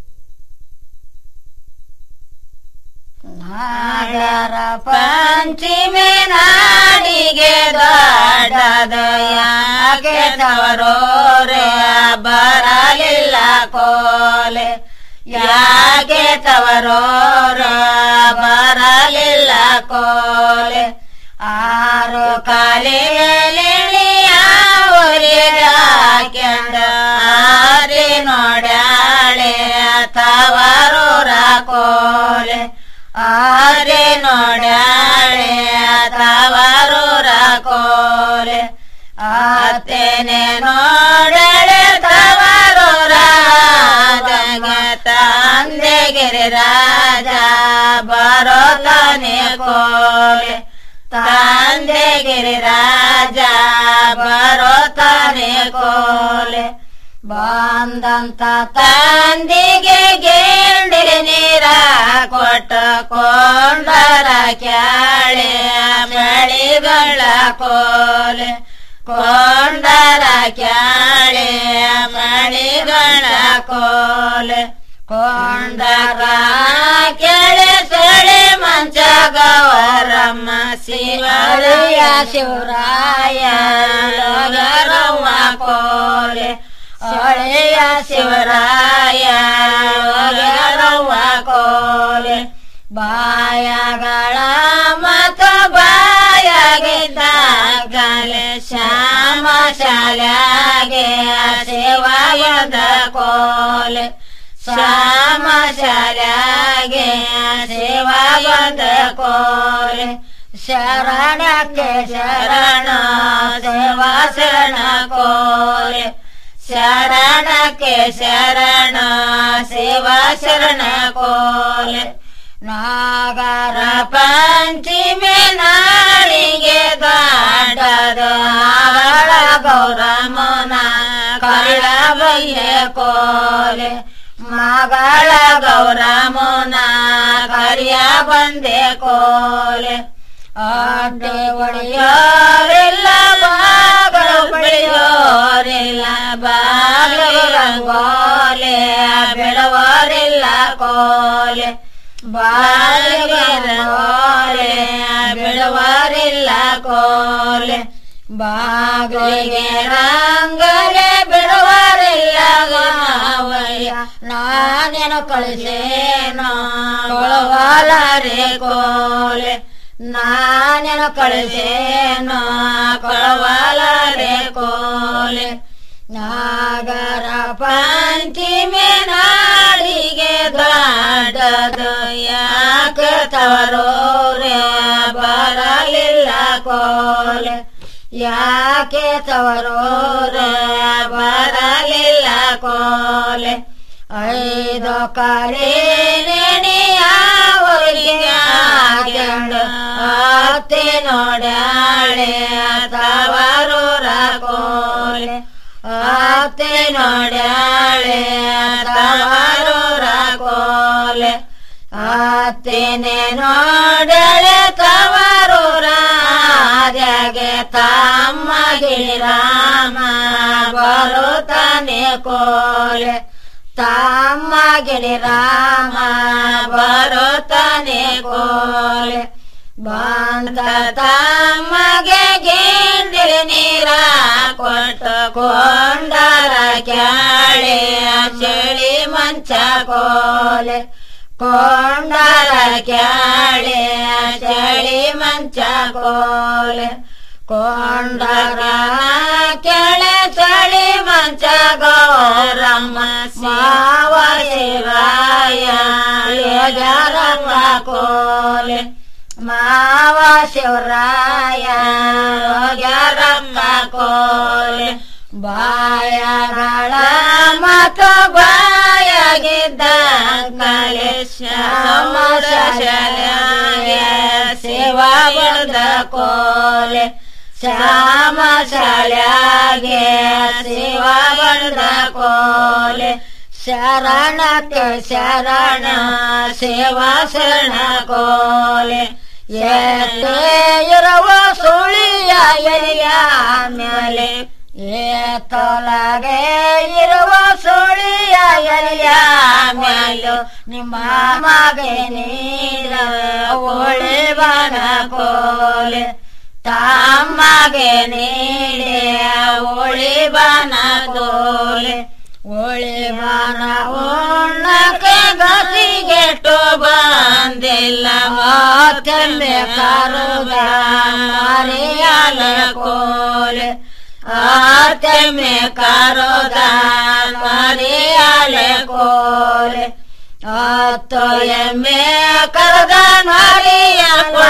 ನಾಗರ ಪಂಚಮಿ ನಾಡಿಗೆ ದೊಡ್ಡದು ಯಾಕೆ ತವರೋರೆ ಬರಲಿಲ್ಲ ಕೋಲೆ ಯಾಕೆ ತವರೋರ ಬರಲಿಲ್ಲ ಕೋಲೆ ಆರು ಕಾಲಿನಲ್ಲಿ ಅವರಿಗಾಕೆಂಡ ಆರಿ ನೋಡ್ಯಾಳೆ ತವರೂರ ಕೋಲೆ ಆರೆ ನೋಡ್ಯಾಳೆ ತವರೂರ ಕೋಲೆ ಆತೇನೆ ನೋಡಳೆ ತವರೂರ ತಂದೆಗಿರಿ ರಾಜ ಬರೋ ತಾನೆ ಕೋಲೆ ತಂದೆಗಿರಿ ರಾಜ ಬರೋ ತಾನೆ ಕೋಲೆ ಬಂದಂತ ತಂದಿಗೆ ಗೇಂಡಿಗೆ ನೀರ ಕೊಟ್ಟ ಕೊಂಡರ ಕ್ಯಾಳೆ ಮಳಿಗಳ ಕೋಲೆ ಕೊಂಡರ ಕ್ಯಾಳೆ ಮಳಿಗಳ ಕೋಲೆ ಕೊಂಡರ ಕೆಳೆ ಸೊಳೆ ಮಂಚ ಗೌರಮ್ಮ ಶಿವಳಿಯ ಶಿವರಾಯ ಗರವ್ವ ಕೋಲೆ ಸೊಳೆಯ ಶಿವರಾಯ ಗರವ್ವ ಕೋಲೆ ಬಾಯಗಳ ಮತ್ತು ಬಾಯಾಗಿದ್ದಾಗಲೇ ಶ್ಯಾಮ ಶಾಲೆಗೆ ಸೇವಾಯದ ಕೋಲೆ ಶ್ಯಾಮ ಶಾಲೆಗೆ ಸೇವಾಗದ ಕೋಲೆ ಶರಣಕ್ಕೆ ಶರಣ ಸೇವಾ ಶರಣ ಕೋಲೆ ಶರಣಕ್ಕೆ ಶರಣ ಸೇವಾ ಶರಣ ಕೋಲೆ ನಾಗರ ಪಂಚಮಿ ನಾಳಿಗೆ ದಾಟದ ಅವಳ ಗೌರಮನ ಕಳ್ಳ ಬಲ್ಲೆ ಕೋಲೆ ಮಗಳ ಗೌರಮನ ಕರಿಯ ಬಂದೆ ಕೋಲೆ ಅಡ್ಡೆ ಒಡೆಯೋರಿಲ್ಲ ಬಾಗಳು ಬಳಿಯೋರಿಲ್ಲ ಬಾಗಿಲು ರಂಗೋಲೆ ಬಿಡುವರಿಲ್ಲ ಕೋಲೆ ಬಾಗಿಲು ರಂಗೋಲೆ ಬಿಡುವರಿಲ್ಲ ಕೋಲೆ ಬಾಗಿಲಿಗೆ ರಂಗಲೆ ಬಿಡುವರಿಲ್ಲ ಗಾವಯ್ಯ ನಾನೇನು ಕಳಿಸೇನೋ ಕೊಳವಾಲರೆ ಕೋಲೆ ನಾನೇನು ಕಳಿಸೇನೋ ಕೊಳವಾಲರೆ ಕೋಲೆ ನಾಗರ ಪಂಚಮಿ ನಾಡಿಗೆ ದೊಡ್ಡದು ಯಾಕೆ ತವರೋರೆ ಬರಲಿಲ್ಲ ಕೋಲೆ ಯಾಕೆ ತವರೋರೆ ಬರಲಿಲ್ಲ ಕೋಲೆ ಐದು ಕಡೆ ಅವರಿಗೆ ಅತ್ತೆ ನೋಡ್ಯಾಳೆ ತವರೂರ ಕೋಲೆ ಅತ್ತೆ ನೋಡ್ಯಾಳೆ ತವರೂರ ಕೋಲೆ ಅತ್ತೆನೆ ನೋಡಳೆ ತವರೂರ ಜಗೆ ತಮ್ಮ ಗಿರಿರಾಮ ಬರುತ್ತಾನೆ ಕೋಲೆ ತಮ್ಮ ಗಿರಿರಾಮ ಬರುತ್ತಾನೆ ಕೋಲೆ ಬಂದ ತಮ್ಮಗೆ ಗಿಂಡಿಲ್ ನೀರ ಕೊಟ್ಟು ಕೊಂಡರ ಕ್ಯಾಳೆ ಚಳಿ ಮಂಚ ಕೋಲೆ ಕೊಂಡರ ಕ್ಯಾಳೆ ಚಳಿ ಮಂಚ ಕೋಲೆ ಕೊಂಡರ ಕೆಳೆ ಚಳಿ ಮಂಚ ಗೌರಮ್ಮ ಮಾವ ಶಿವಾಯ ಯೋಜರಮ್ಮ ಕೋಲೆ ಮಾವ ಶಿವರಾಯ ಯೋಜರಮ್ಮ ಕೋಲೆ ಬಾಯಗಳ ಮತ ಬಾಯಾಗಿದ್ದ ಕಲೆ ಶ್ಯಾಮ ಶಾಲೆಯ ಸೇವಾ ಬಳ್ದ ಕೋಲೆ ಶ್ಯಾಮ ಶಾಲೆಗೆ ಸೇವಾ ಬಳ್ದ ಕೋಲೆ ಶರಣಕ್ಕೆ ಶರಣ ಸೇವಾ ಶರಣ ಕೋಲೆ ಏತೆ ಇರುವ ಸುಳಿಯ ಎಲೆಯ ಮೇಲೆ ಏತೊಳಗೆ ಇರುವ ಸುಳಿಯ ಎಲ್ಲ ಮೇಲು ನಿಮ್ಮ ಮಗೆ ನೀರ ಒಳೆ ಬನ ಕೋಲೆ ತಮ್ಮಗೆ ನೀಡೆ ಒಳಿ ಬನ ಕೋಲೆ ಒಳಿ ಬನ ಉಣ್ಣಕ್ಕೆ ಗತಿಗೆಟ್ಟು ಬಂದಿಲ್ಲ ಮಾತಮ್ಮೆ ಕರುದ ಮರಿಯಾಲ ಕೋಲೆ ಆತಮ್ಮೆ ಕರುದ ಮರಿಯಾಲ ಕೋಲೆ ಆತೋ ಎಮ್ಮೆ ಕರದ ಮರಿಯ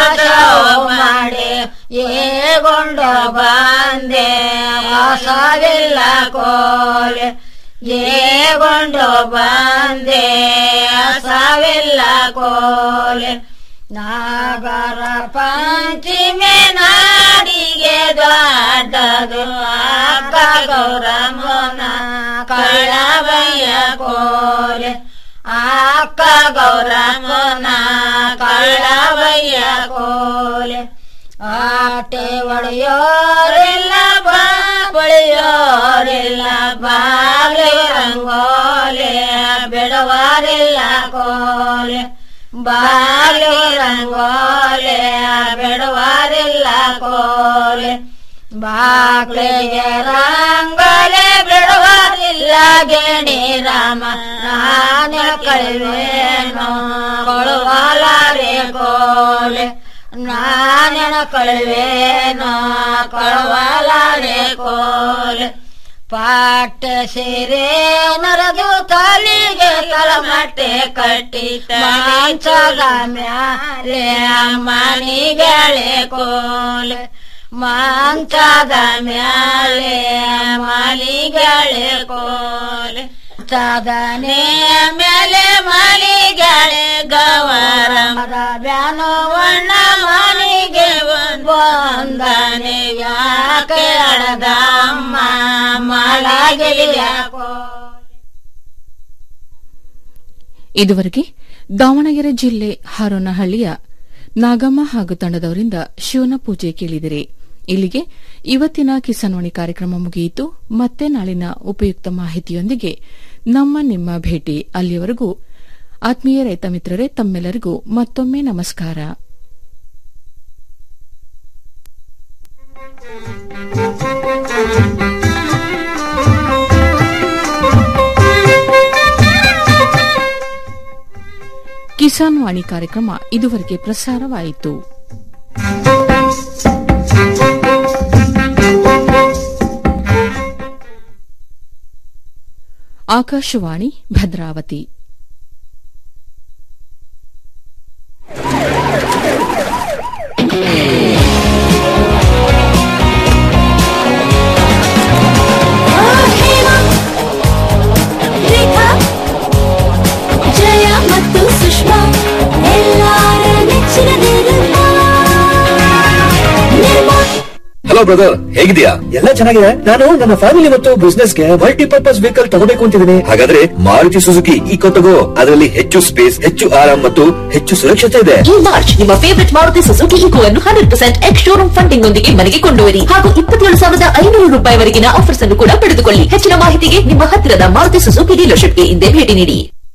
ಮಾಡಿ ಏಗೊಂಡು ಬಂದೆ ಹೊಸವಿಲ್ಲ ಕೋಲೆ ಏಗೊಂಡು ಬಂದೆ ಹೊಸವಿಲ್ಲ ಕೋಲೆ ನಾಗರ ಪಂಚಮಿ ನಾಡಿಗೆ ದೊಡ್ಡದು ಅಕ್ಕ ಗೌರಮ್ಮನ ಕಳವಯ್ಯ ಕೋಲೆ ಅಕ್ಕ ಗೌರಮ್ಮನ ಕಳವಯ್ಯ ಕೋಲೆ ಆಟೆ ಒಡೆಯೋರಿಲ್ಲ ಬಳಿಯೋರಿಲ್ಲ ಬಾಗ್ಲಿ ರಂಗೋಲೆ ಬಿಡುವಾರಿಲ್ಲ ಕೋಲೆ ಬಾಗ್ಲಿ ರಂಗೋಲೆ ಬಿಡುವಾರಿಲ್ಲ ಕೋಲೆ ಬಾಗ್ಲಿಗೆ ರಂಗೋಲೆ ಬಿಡುವಾರಿಲ್ಲ ಗೆಣಿ ರಾಮ ನಾನು ಕಳಿವೇನೋ ಕೊಳುವಾಲಾರೆ ಕೋಲೆ ನಾನೆನ ಕಳುವೇನೋ ಕೊಳುವಾಲಾರೆ ಕೋಲೆ ಪಾಟ ಸೀರೆ ನರದು ತಲಿಗೆ ತಳಮಟ್ಟೆ ಕಟ್ಟಿ ಮಾಂಚದ ಮ್ಯಾಲೆ ಮನಿಗೆಳೆ ಕೋಲೆ ಮಾಂಚದ ಮ್ಯಾಲೆ ಮಲಿಗೆಳೆ ಕೋಲೆ ಸಾಧನೆ ಮೇಲೆ ಮಲಿಗೆಳೆ ಗವರ ಬ್ಯಾನೋವಣ್ಣ ಮನಿಗೆ ಬಂದನೆ ಯಾಕೆ ಅಡದಮ್ಮ ಮಲಗಿಲಿಯ ಇದುವರೆಗೆ ದಾವಣಗೆರೆ ಜಿಲ್ಲೆ ಹಾರೋನಹಳ್ಳಿಯ ನಾಗಮ್ಮ ಹಾಗೂ ತಂಡದವರಿಂದ ಶಿವನ ಪೂಜೆ ಕೇಳಿದಿರಿ ಇಲ್ಲಿಗೆ ಇವತ್ತಿನ ಕಿಸಾನ್ವಾಣಿ ಕಾರ್ಯಕ್ರಮ ಮುಗಿಯಿತು ಮತ್ತೆ ನಾಳಿನ ಉಪಯುಕ್ತ ಮಾಹಿತಿಯೊಂದಿಗೆ ನಮ್ಮ ನಿಮ್ಮ ಭೇಟಿ ಅಲ್ಲಿಯವರೆಗೂ ಆತ್ಮೀಯ ರೈತ ಮಿತ್ರರೇ ತಮ್ಮೆಲ್ಲರಿಗೂ ಮತ್ತೊಮ್ಮೆ ನಮಸ್ಕಾರ ಕಿಸಾನ್ ವಾಣಿ ಕಾರ್ಯಕ್ರಮ ಇದುವರೆಗೆ ಪ್ರಸಾರವಾಯಿತು ಆಕಾಶವಾಣಿ ಭದ್ರಾವತಿ ರೇಖಾ ಜಯ ಮತ್ತು ಸುಷ್ಮಾ ಎಲ್ಲಾರ ನೆಚ್ಚಿನ ನಿರ್ಮಾ ನಿರ್ಮಾ ಹಲೋ ಬ್ರದರ್ ಹೇಗಿದ್ಯಾ ಎಲ್ಲ ಚೆನ್ನಾಗಿದೆ ನಾನು ನನ್ನ ಫ್ಯಾಮಿಲಿ ಮತ್ತು ಬಿಸ್ನೆಸ್ ಗೆ ಮಲ್ಟಿಪರ್ಪಸ್ ವೆಹಿಕಲ್ ತಗೋಬೇಕು ಅಂತಿದ್ದೀನಿ ಹಾಗಾದ್ರೆ ಮಾರುತಿ ಸುಜುಕಿ ಈಕೋ ತಗೋ ಅದರಲ್ಲಿ ಹೆಚ್ಚು ಸ್ಪೇಸ್ ಹೆಚ್ಚು ಆರಾಮ್ ಮತ್ತು ಹೆಚ್ಚು ಸುರಕ್ಷತೆ ಇದೆ ಈ ಮಾರ್ಚ್ ನಿಮ್ಮ ಫೇವರಿಟ್ ಮಾರುತಿ ಸುಜುಕಿ ಇಕೋವನ್ನು hundred percent ex showroom funding ನೊಂದಿಗೆ ಮನೆಗೆ ಕೊಂಡೊಯ್ಯಿರಿ ಹಾಗೂ ಇಪ್ಪತ್ತೇಳು ಸಾವಿರದ ಐನೂರು ರೂಪಾಯಿವರೆಗಿನ ಆಫರ್ಸ್ ಅನ್ನು ಕೂಡ ಪಡೆದುಕೊಳ್ಳಿ ಹೆಚ್ಚಿನ ಮಾಹಿತಿಗೆ ನಿಮ್ಮ ಹತ್ತಿರದ ಮಾರುತಿ ಸುಜುಕಿ ಡೀಲರ್ಶಿಪ್ಗೆ ಹಿಂದೆ ಭೇಟಿ ನೀಡಿ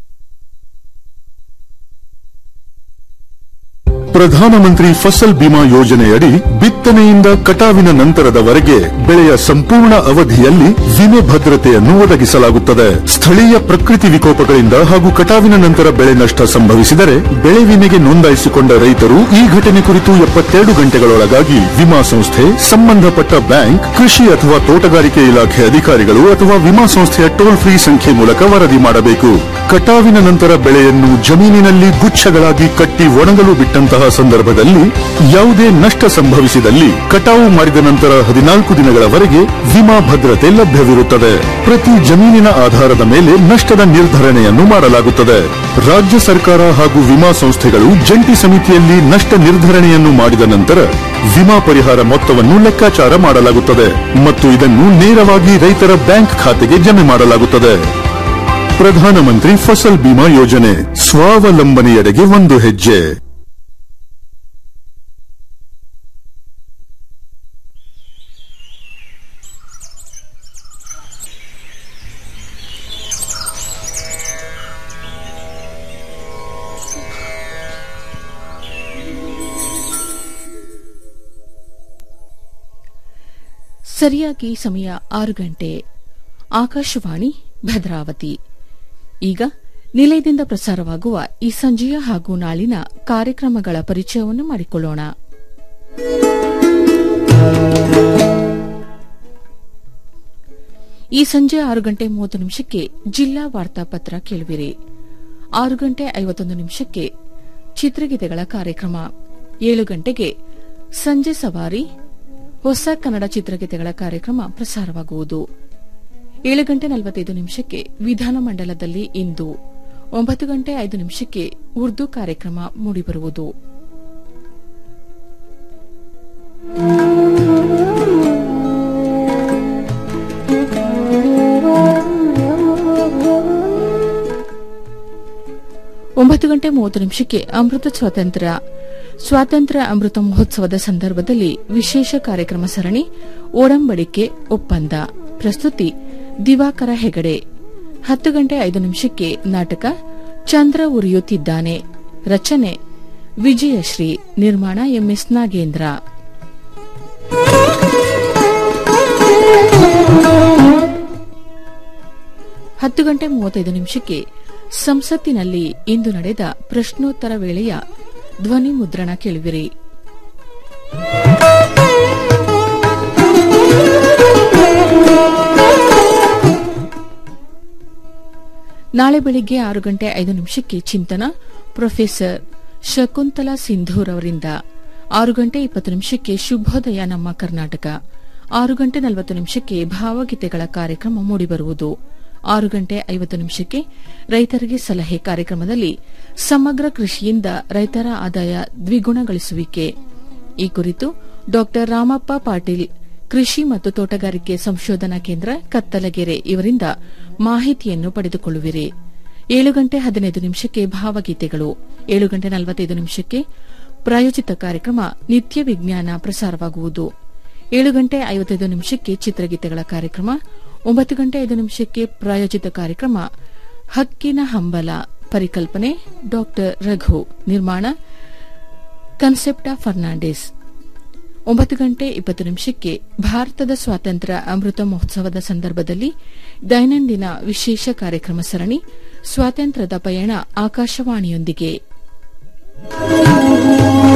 ಪ್ರಧಾನಮಂತ್ರಿ ಫಸಲ್ ಬಿಮಾ ಯೋಜನೆಯಡಿ ಬಿತ್ತನೆಯಿಂದ ಕಟಾವಿನ ನಂತರದವರೆಗೆ ಬೆಳೆಯ ಸಂಪೂರ್ಣ ಅವಧಿಯಲ್ಲಿ ವಿಮೆ ಭದ್ರತೆಯನ್ನು ಒದಗಿಸಲಾಗುತ್ತದೆ ಸ್ಥಳೀಯ ಪ್ರಕೃತಿ ವಿಕೋಪಗಳಿಂದ ಹಾಗೂ ಕಟಾವಿನ ನಂತರ ಬೆಳೆ ನಷ್ಟ ಸಂಭವಿಸಿದರೆ ಬೆಳೆ ವಿಮೆಗೆ ನೋಂದಾಯಿಸಿಕೊಂಡ ರೈತರು ಈ ಘಟನೆ ಕುರಿತು ಎಪ್ಪತ್ತೆರಡು ಗಂಟೆಗಳೊಳಗಾಗಿ ವಿಮಾ ಸಂಸ್ಥೆ ಸಂಬಂಧಪಟ್ಟ ಬ್ಯಾಂಕ್ ಕೃಷಿ ಅಥವಾ ತೋಟಗಾರಿಕೆ ಇಲಾಖೆ ಅಧಿಕಾರಿಗಳು ಅಥವಾ ವಿಮಾ ಸಂಸ್ಥೆಯ ಟೋಲ್ ಫ್ರೀ ಸಂಖ್ಯೆ ಮೂಲಕ ವರದಿ ಮಾಡಬೇಕು ಕಟಾವಿನ ನಂತರ ಬೆಳೆಯನ್ನು ಜಮೀನಿನಲ್ಲಿ ಗುಚ್ಛಗಳಾಗಿ ಕಟ್ಟಿ ಒಣಗಲು ಬಿಟ್ಟಂತಹ ಸಂದರ್ಭದಲ್ಲಿ ಯಾವುದೇ ನಷ್ಟ ಸಂಭವಿಸಿದಲ್ಲಿ ಕಟಾವು ಮಾಡಿದ ನಂತರ ಹದಿನಾಲ್ಕು ದಿನಗಳವರೆಗೆ ವಿಮಾ ಭದ್ರತೆ ಲಭ್ಯವಿರುತ್ತದೆ ಪ್ರತಿ ಜಮೀನಿನ ಆಧಾರದ ಮೇಲೆ ನಷ್ಟದ ನಿರ್ಧರಣೆಯನ್ನು ಮಾಡಲಾಗುತ್ತದೆ ರಾಜ್ಯ ಸರ್ಕಾರ ಹಾಗೂ ವಿಮಾ ಸಂಸ್ಥೆಗಳು ಜಂಟಿ ಸಮಿತಿಯಲ್ಲಿ ನಷ್ಟ ನಿರ್ಧರಣೆಯನ್ನು ಮಾಡಿದ ನಂತರ ವಿಮಾ ಪರಿಹಾರ ಮೊತ್ತವನ್ನು ಲೆಕ್ಕಾಚಾರ ಮಾಡಲಾಗುತ್ತದೆ ಮತ್ತು ಇದನ್ನು ನೇರವಾಗಿ ರೈತರ ಬ್ಯಾಂಕ್ ಖಾತೆಗೆ ಜಮೆ ಮಾಡಲಾಗುತ್ತದೆ ಪ್ರಧಾನಮಂತ್ರಿ ಫಸಲ್ ಬಿಮಾ ಯೋಜನೆ ಸ್ವಾವಲಂಬನೆಯೆಡೆಗೆ ಒಂದು ಹೆಜ್ಜೆ ಸರಿಯಾಗಿ ಸಮಯ ಆರು ಗಂಟೆ ಆಕಾಶವಾಣಿ ಭದ್ರಾವತಿ ಈಗ ನಿಲಯದಿಂದ ಪ್ರಸಾರವಾಗುವ ಈ ಸಂಜೆಯ ಹಾಗೂ ನಾಳಿನ ಕಾರ್ಯಕ್ರಮಗಳ ಪರಿಚಯವನ್ನು ಮಾಡಿಕೊಳ್ಳೋಣ ಈ ಸಂಜೆ ಆರು ಗಂಟೆ ಮೂವತ್ತು ನಿಮಿಷಕ್ಕೆ ಜಿಲ್ಲಾ ವಾರ್ತಾಪತ್ರ ಕೇಳುವಿರಿ ಆರು ಗಂಟೆ ಐವತ್ತೊಂದು ನಿಮಿಷಕ್ಕೆ ಚಿತ್ರಗೀತೆಗಳ ಕಾರ್ಯಕ್ರಮ ಏಳು ಗಂಟೆಗೆ ಸಂಜೆ ಸವಾರಿ ಹೊಸ ಕನ್ನಡ ಚಿತ್ರಗೀತೆಗಳ ಕಾರ್ಯಕ್ರಮ ಪ್ರಸಾರವಾಗುವುದು ಏಳು ಗಂಟೆ ನಲವತ್ತೈದು ನಿಮಿಷಕ್ಕೆ ವಿಧಾನಮಂಡಲದಲ್ಲಿ ಇಂದು ಒಂಬತ್ತು ಗಂಟೆ ಐದು ನಿಮಿಷಕ್ಕೆ ಉರ್ದು ಕಾರ್ಯಕ್ರಮ ಮೂಡಿಬರುವುದು ಒಂಬತ್ತು ಗಂಟೆ ಮೂವತ್ತು ನಿಮಿಷಕ್ಕೆ ಅಮೃತ ಸ್ವಾತಂತ್ರ್ಯ ಸ್ವಾತಂತ್ರ್ಯ ಅಮೃತ ಮಹೋತ್ಸವದ ಸಂದರ್ಭದಲ್ಲಿ ವಿಶೇಷ ಕಾರ್ಯಕ್ರಮ ಸರಣಿ ಒಡಂಬಡಿಕೆ ಒಪ್ಪಂದ ಪ್ರಸ್ತುತಿ ದಿವಾಕರ ಹೆಗಡೆ ಹತ್ತು ಗಂಟೆ ಐದು ನಿಮಿಷಕ್ಕೆ ನಾಟಕ ಚಂದ್ರ ಉರಿಯುತ್ತಿದ್ದಾನೆ ರಚನೆ ವಿಜಯಶ್ರೀ ನಿರ್ಮಾಣ ಎಂಎಸ್ ನಾಗೇಂದ್ರ ಹತ್ತು ಗಂಟೆ ಮೂವತ್ತೈದು ನಿಮಿಷಕ್ಕೆ ಸಂಸತ್ತಿನಲ್ಲಿ ಇಂದು ನಡೆದ ಪ್ರಶ್ನೋತ್ತರ ವೇಳೆಯ ಧ್ವನಿ ಮುದ್ರಣ ಕೇಳುವಿರಿ ನಾಳೆ ಬೆಳಿಗ್ಗೆ ಆರು ಗಂಟೆ ಐದು ನಿಮಿಷಕ್ಕೆ ಚಿಂತನ ಪ್ರೊಫೆಸರ್ ಶಕುಂತಲಾ ಸಿಂಧೂರ್ ಅವರಿಂದ ಆರು ಗಂಟೆ ಇಪ್ಪತ್ತು ನಿಮಿಷಕ್ಕೆ ಶುಭೋದಯ ನಮ್ಮ ಕರ್ನಾಟಕ ಆರು ಗಂಟೆ ನಲವತ್ತು ನಿಮಿಷಕ್ಕೆ ಭಾವಗೀತೆಗಳ ಕಾರ್ಯಕ್ರಮ ಮೂಡಿಬರುವುದು ಆರು ಗಂಟೆ ಐವತ್ತು ನಿಮಿಷಕ್ಕೆ ರೈತರಿಗೆ ಸಲಹೆ ಕಾರ್ಯಕ್ರಮದಲ್ಲಿ ಸಮಗ್ರ ಕೃಷಿಯಿಂದ ರೈತರ ಆದಾಯ ದ್ವಿಗುಣಗೊಳಿಸುವಿಕೆ ಈ ಕುರಿತು ಡಾ ರಾಮಪ್ಪ ಪಾಟೀಲ್ ಕೃಷಿ ಮತ್ತು ತೋಟಗಾರಿಕೆ ಸಂಶೋಧನಾ ಕೇಂದ್ರ ಕತ್ತಲಗೆರೆ ಇವರಿಂದ ಮಾಹಿತಿಯನ್ನು ಪಡೆದುಕೊಳ್ಳುವಿರಿ ಏಳು ಗಂಟೆ ಹದಿನೈದು ನಿಮಿಷಕ್ಕೆ ಭಾವಗೀತೆಗಳು ಏಳು ಗಂಟೆ ನಲವತ್ತೈದು ನಿಮಿಷಕ್ಕೆ ಪ್ರಾಯೋಜಿತ ಕಾರ್ಯಕ್ರಮ ನಿತ್ಯ ವಿಜ್ಞಾನ ಪ್ರಸಾರವಾಗುವುದು ಏಳು ಗಂಟೆ ಐವತ್ತೈದು ನಿಮಿಷಕ್ಕೆ ಚಿತ್ರಗೀತೆಗಳ ಕಾರ್ಯಕ್ರಮ ಒಂಬತ್ತು ಗಂಟೆ ಐದು ನಿಮಿಷಕ್ಕೆ ಪ್ರಾಯೋಜಿತ ಕಾರ್ಯಕ್ರಮ ಹಕ್ಕಿನ ಹಂಬಲ ಪರಿಕಲ್ಪನೆ ಡಾ ರಘು ನಿರ್ಮಾಣ ಕನ್ಸೆಪ್ಟಾ ಫರ್ನಾಂಡಿಸ್ ಒಂಬತ್ತು ಗಂಟೆ ಇಪ್ಪತ್ತು ನಿಮಿಷಕ್ಕೆ ಭಾರತದ ಸ್ವಾತಂತ್ರ್ಯ ಅಮೃತ ಮಹೋತ್ಸವದ ಸಂದರ್ಭದಲ್ಲಿ ದೈನಂದಿನ ವಿಶೇಷ ಕಾರ್ಯಕ್ರಮ ಸರಣಿ ಸ್ವಾತಂತ್ರ್ಯದ ಪಯಣ ಆಕಾಶವಾಣಿಯೊಂದಿಗೆ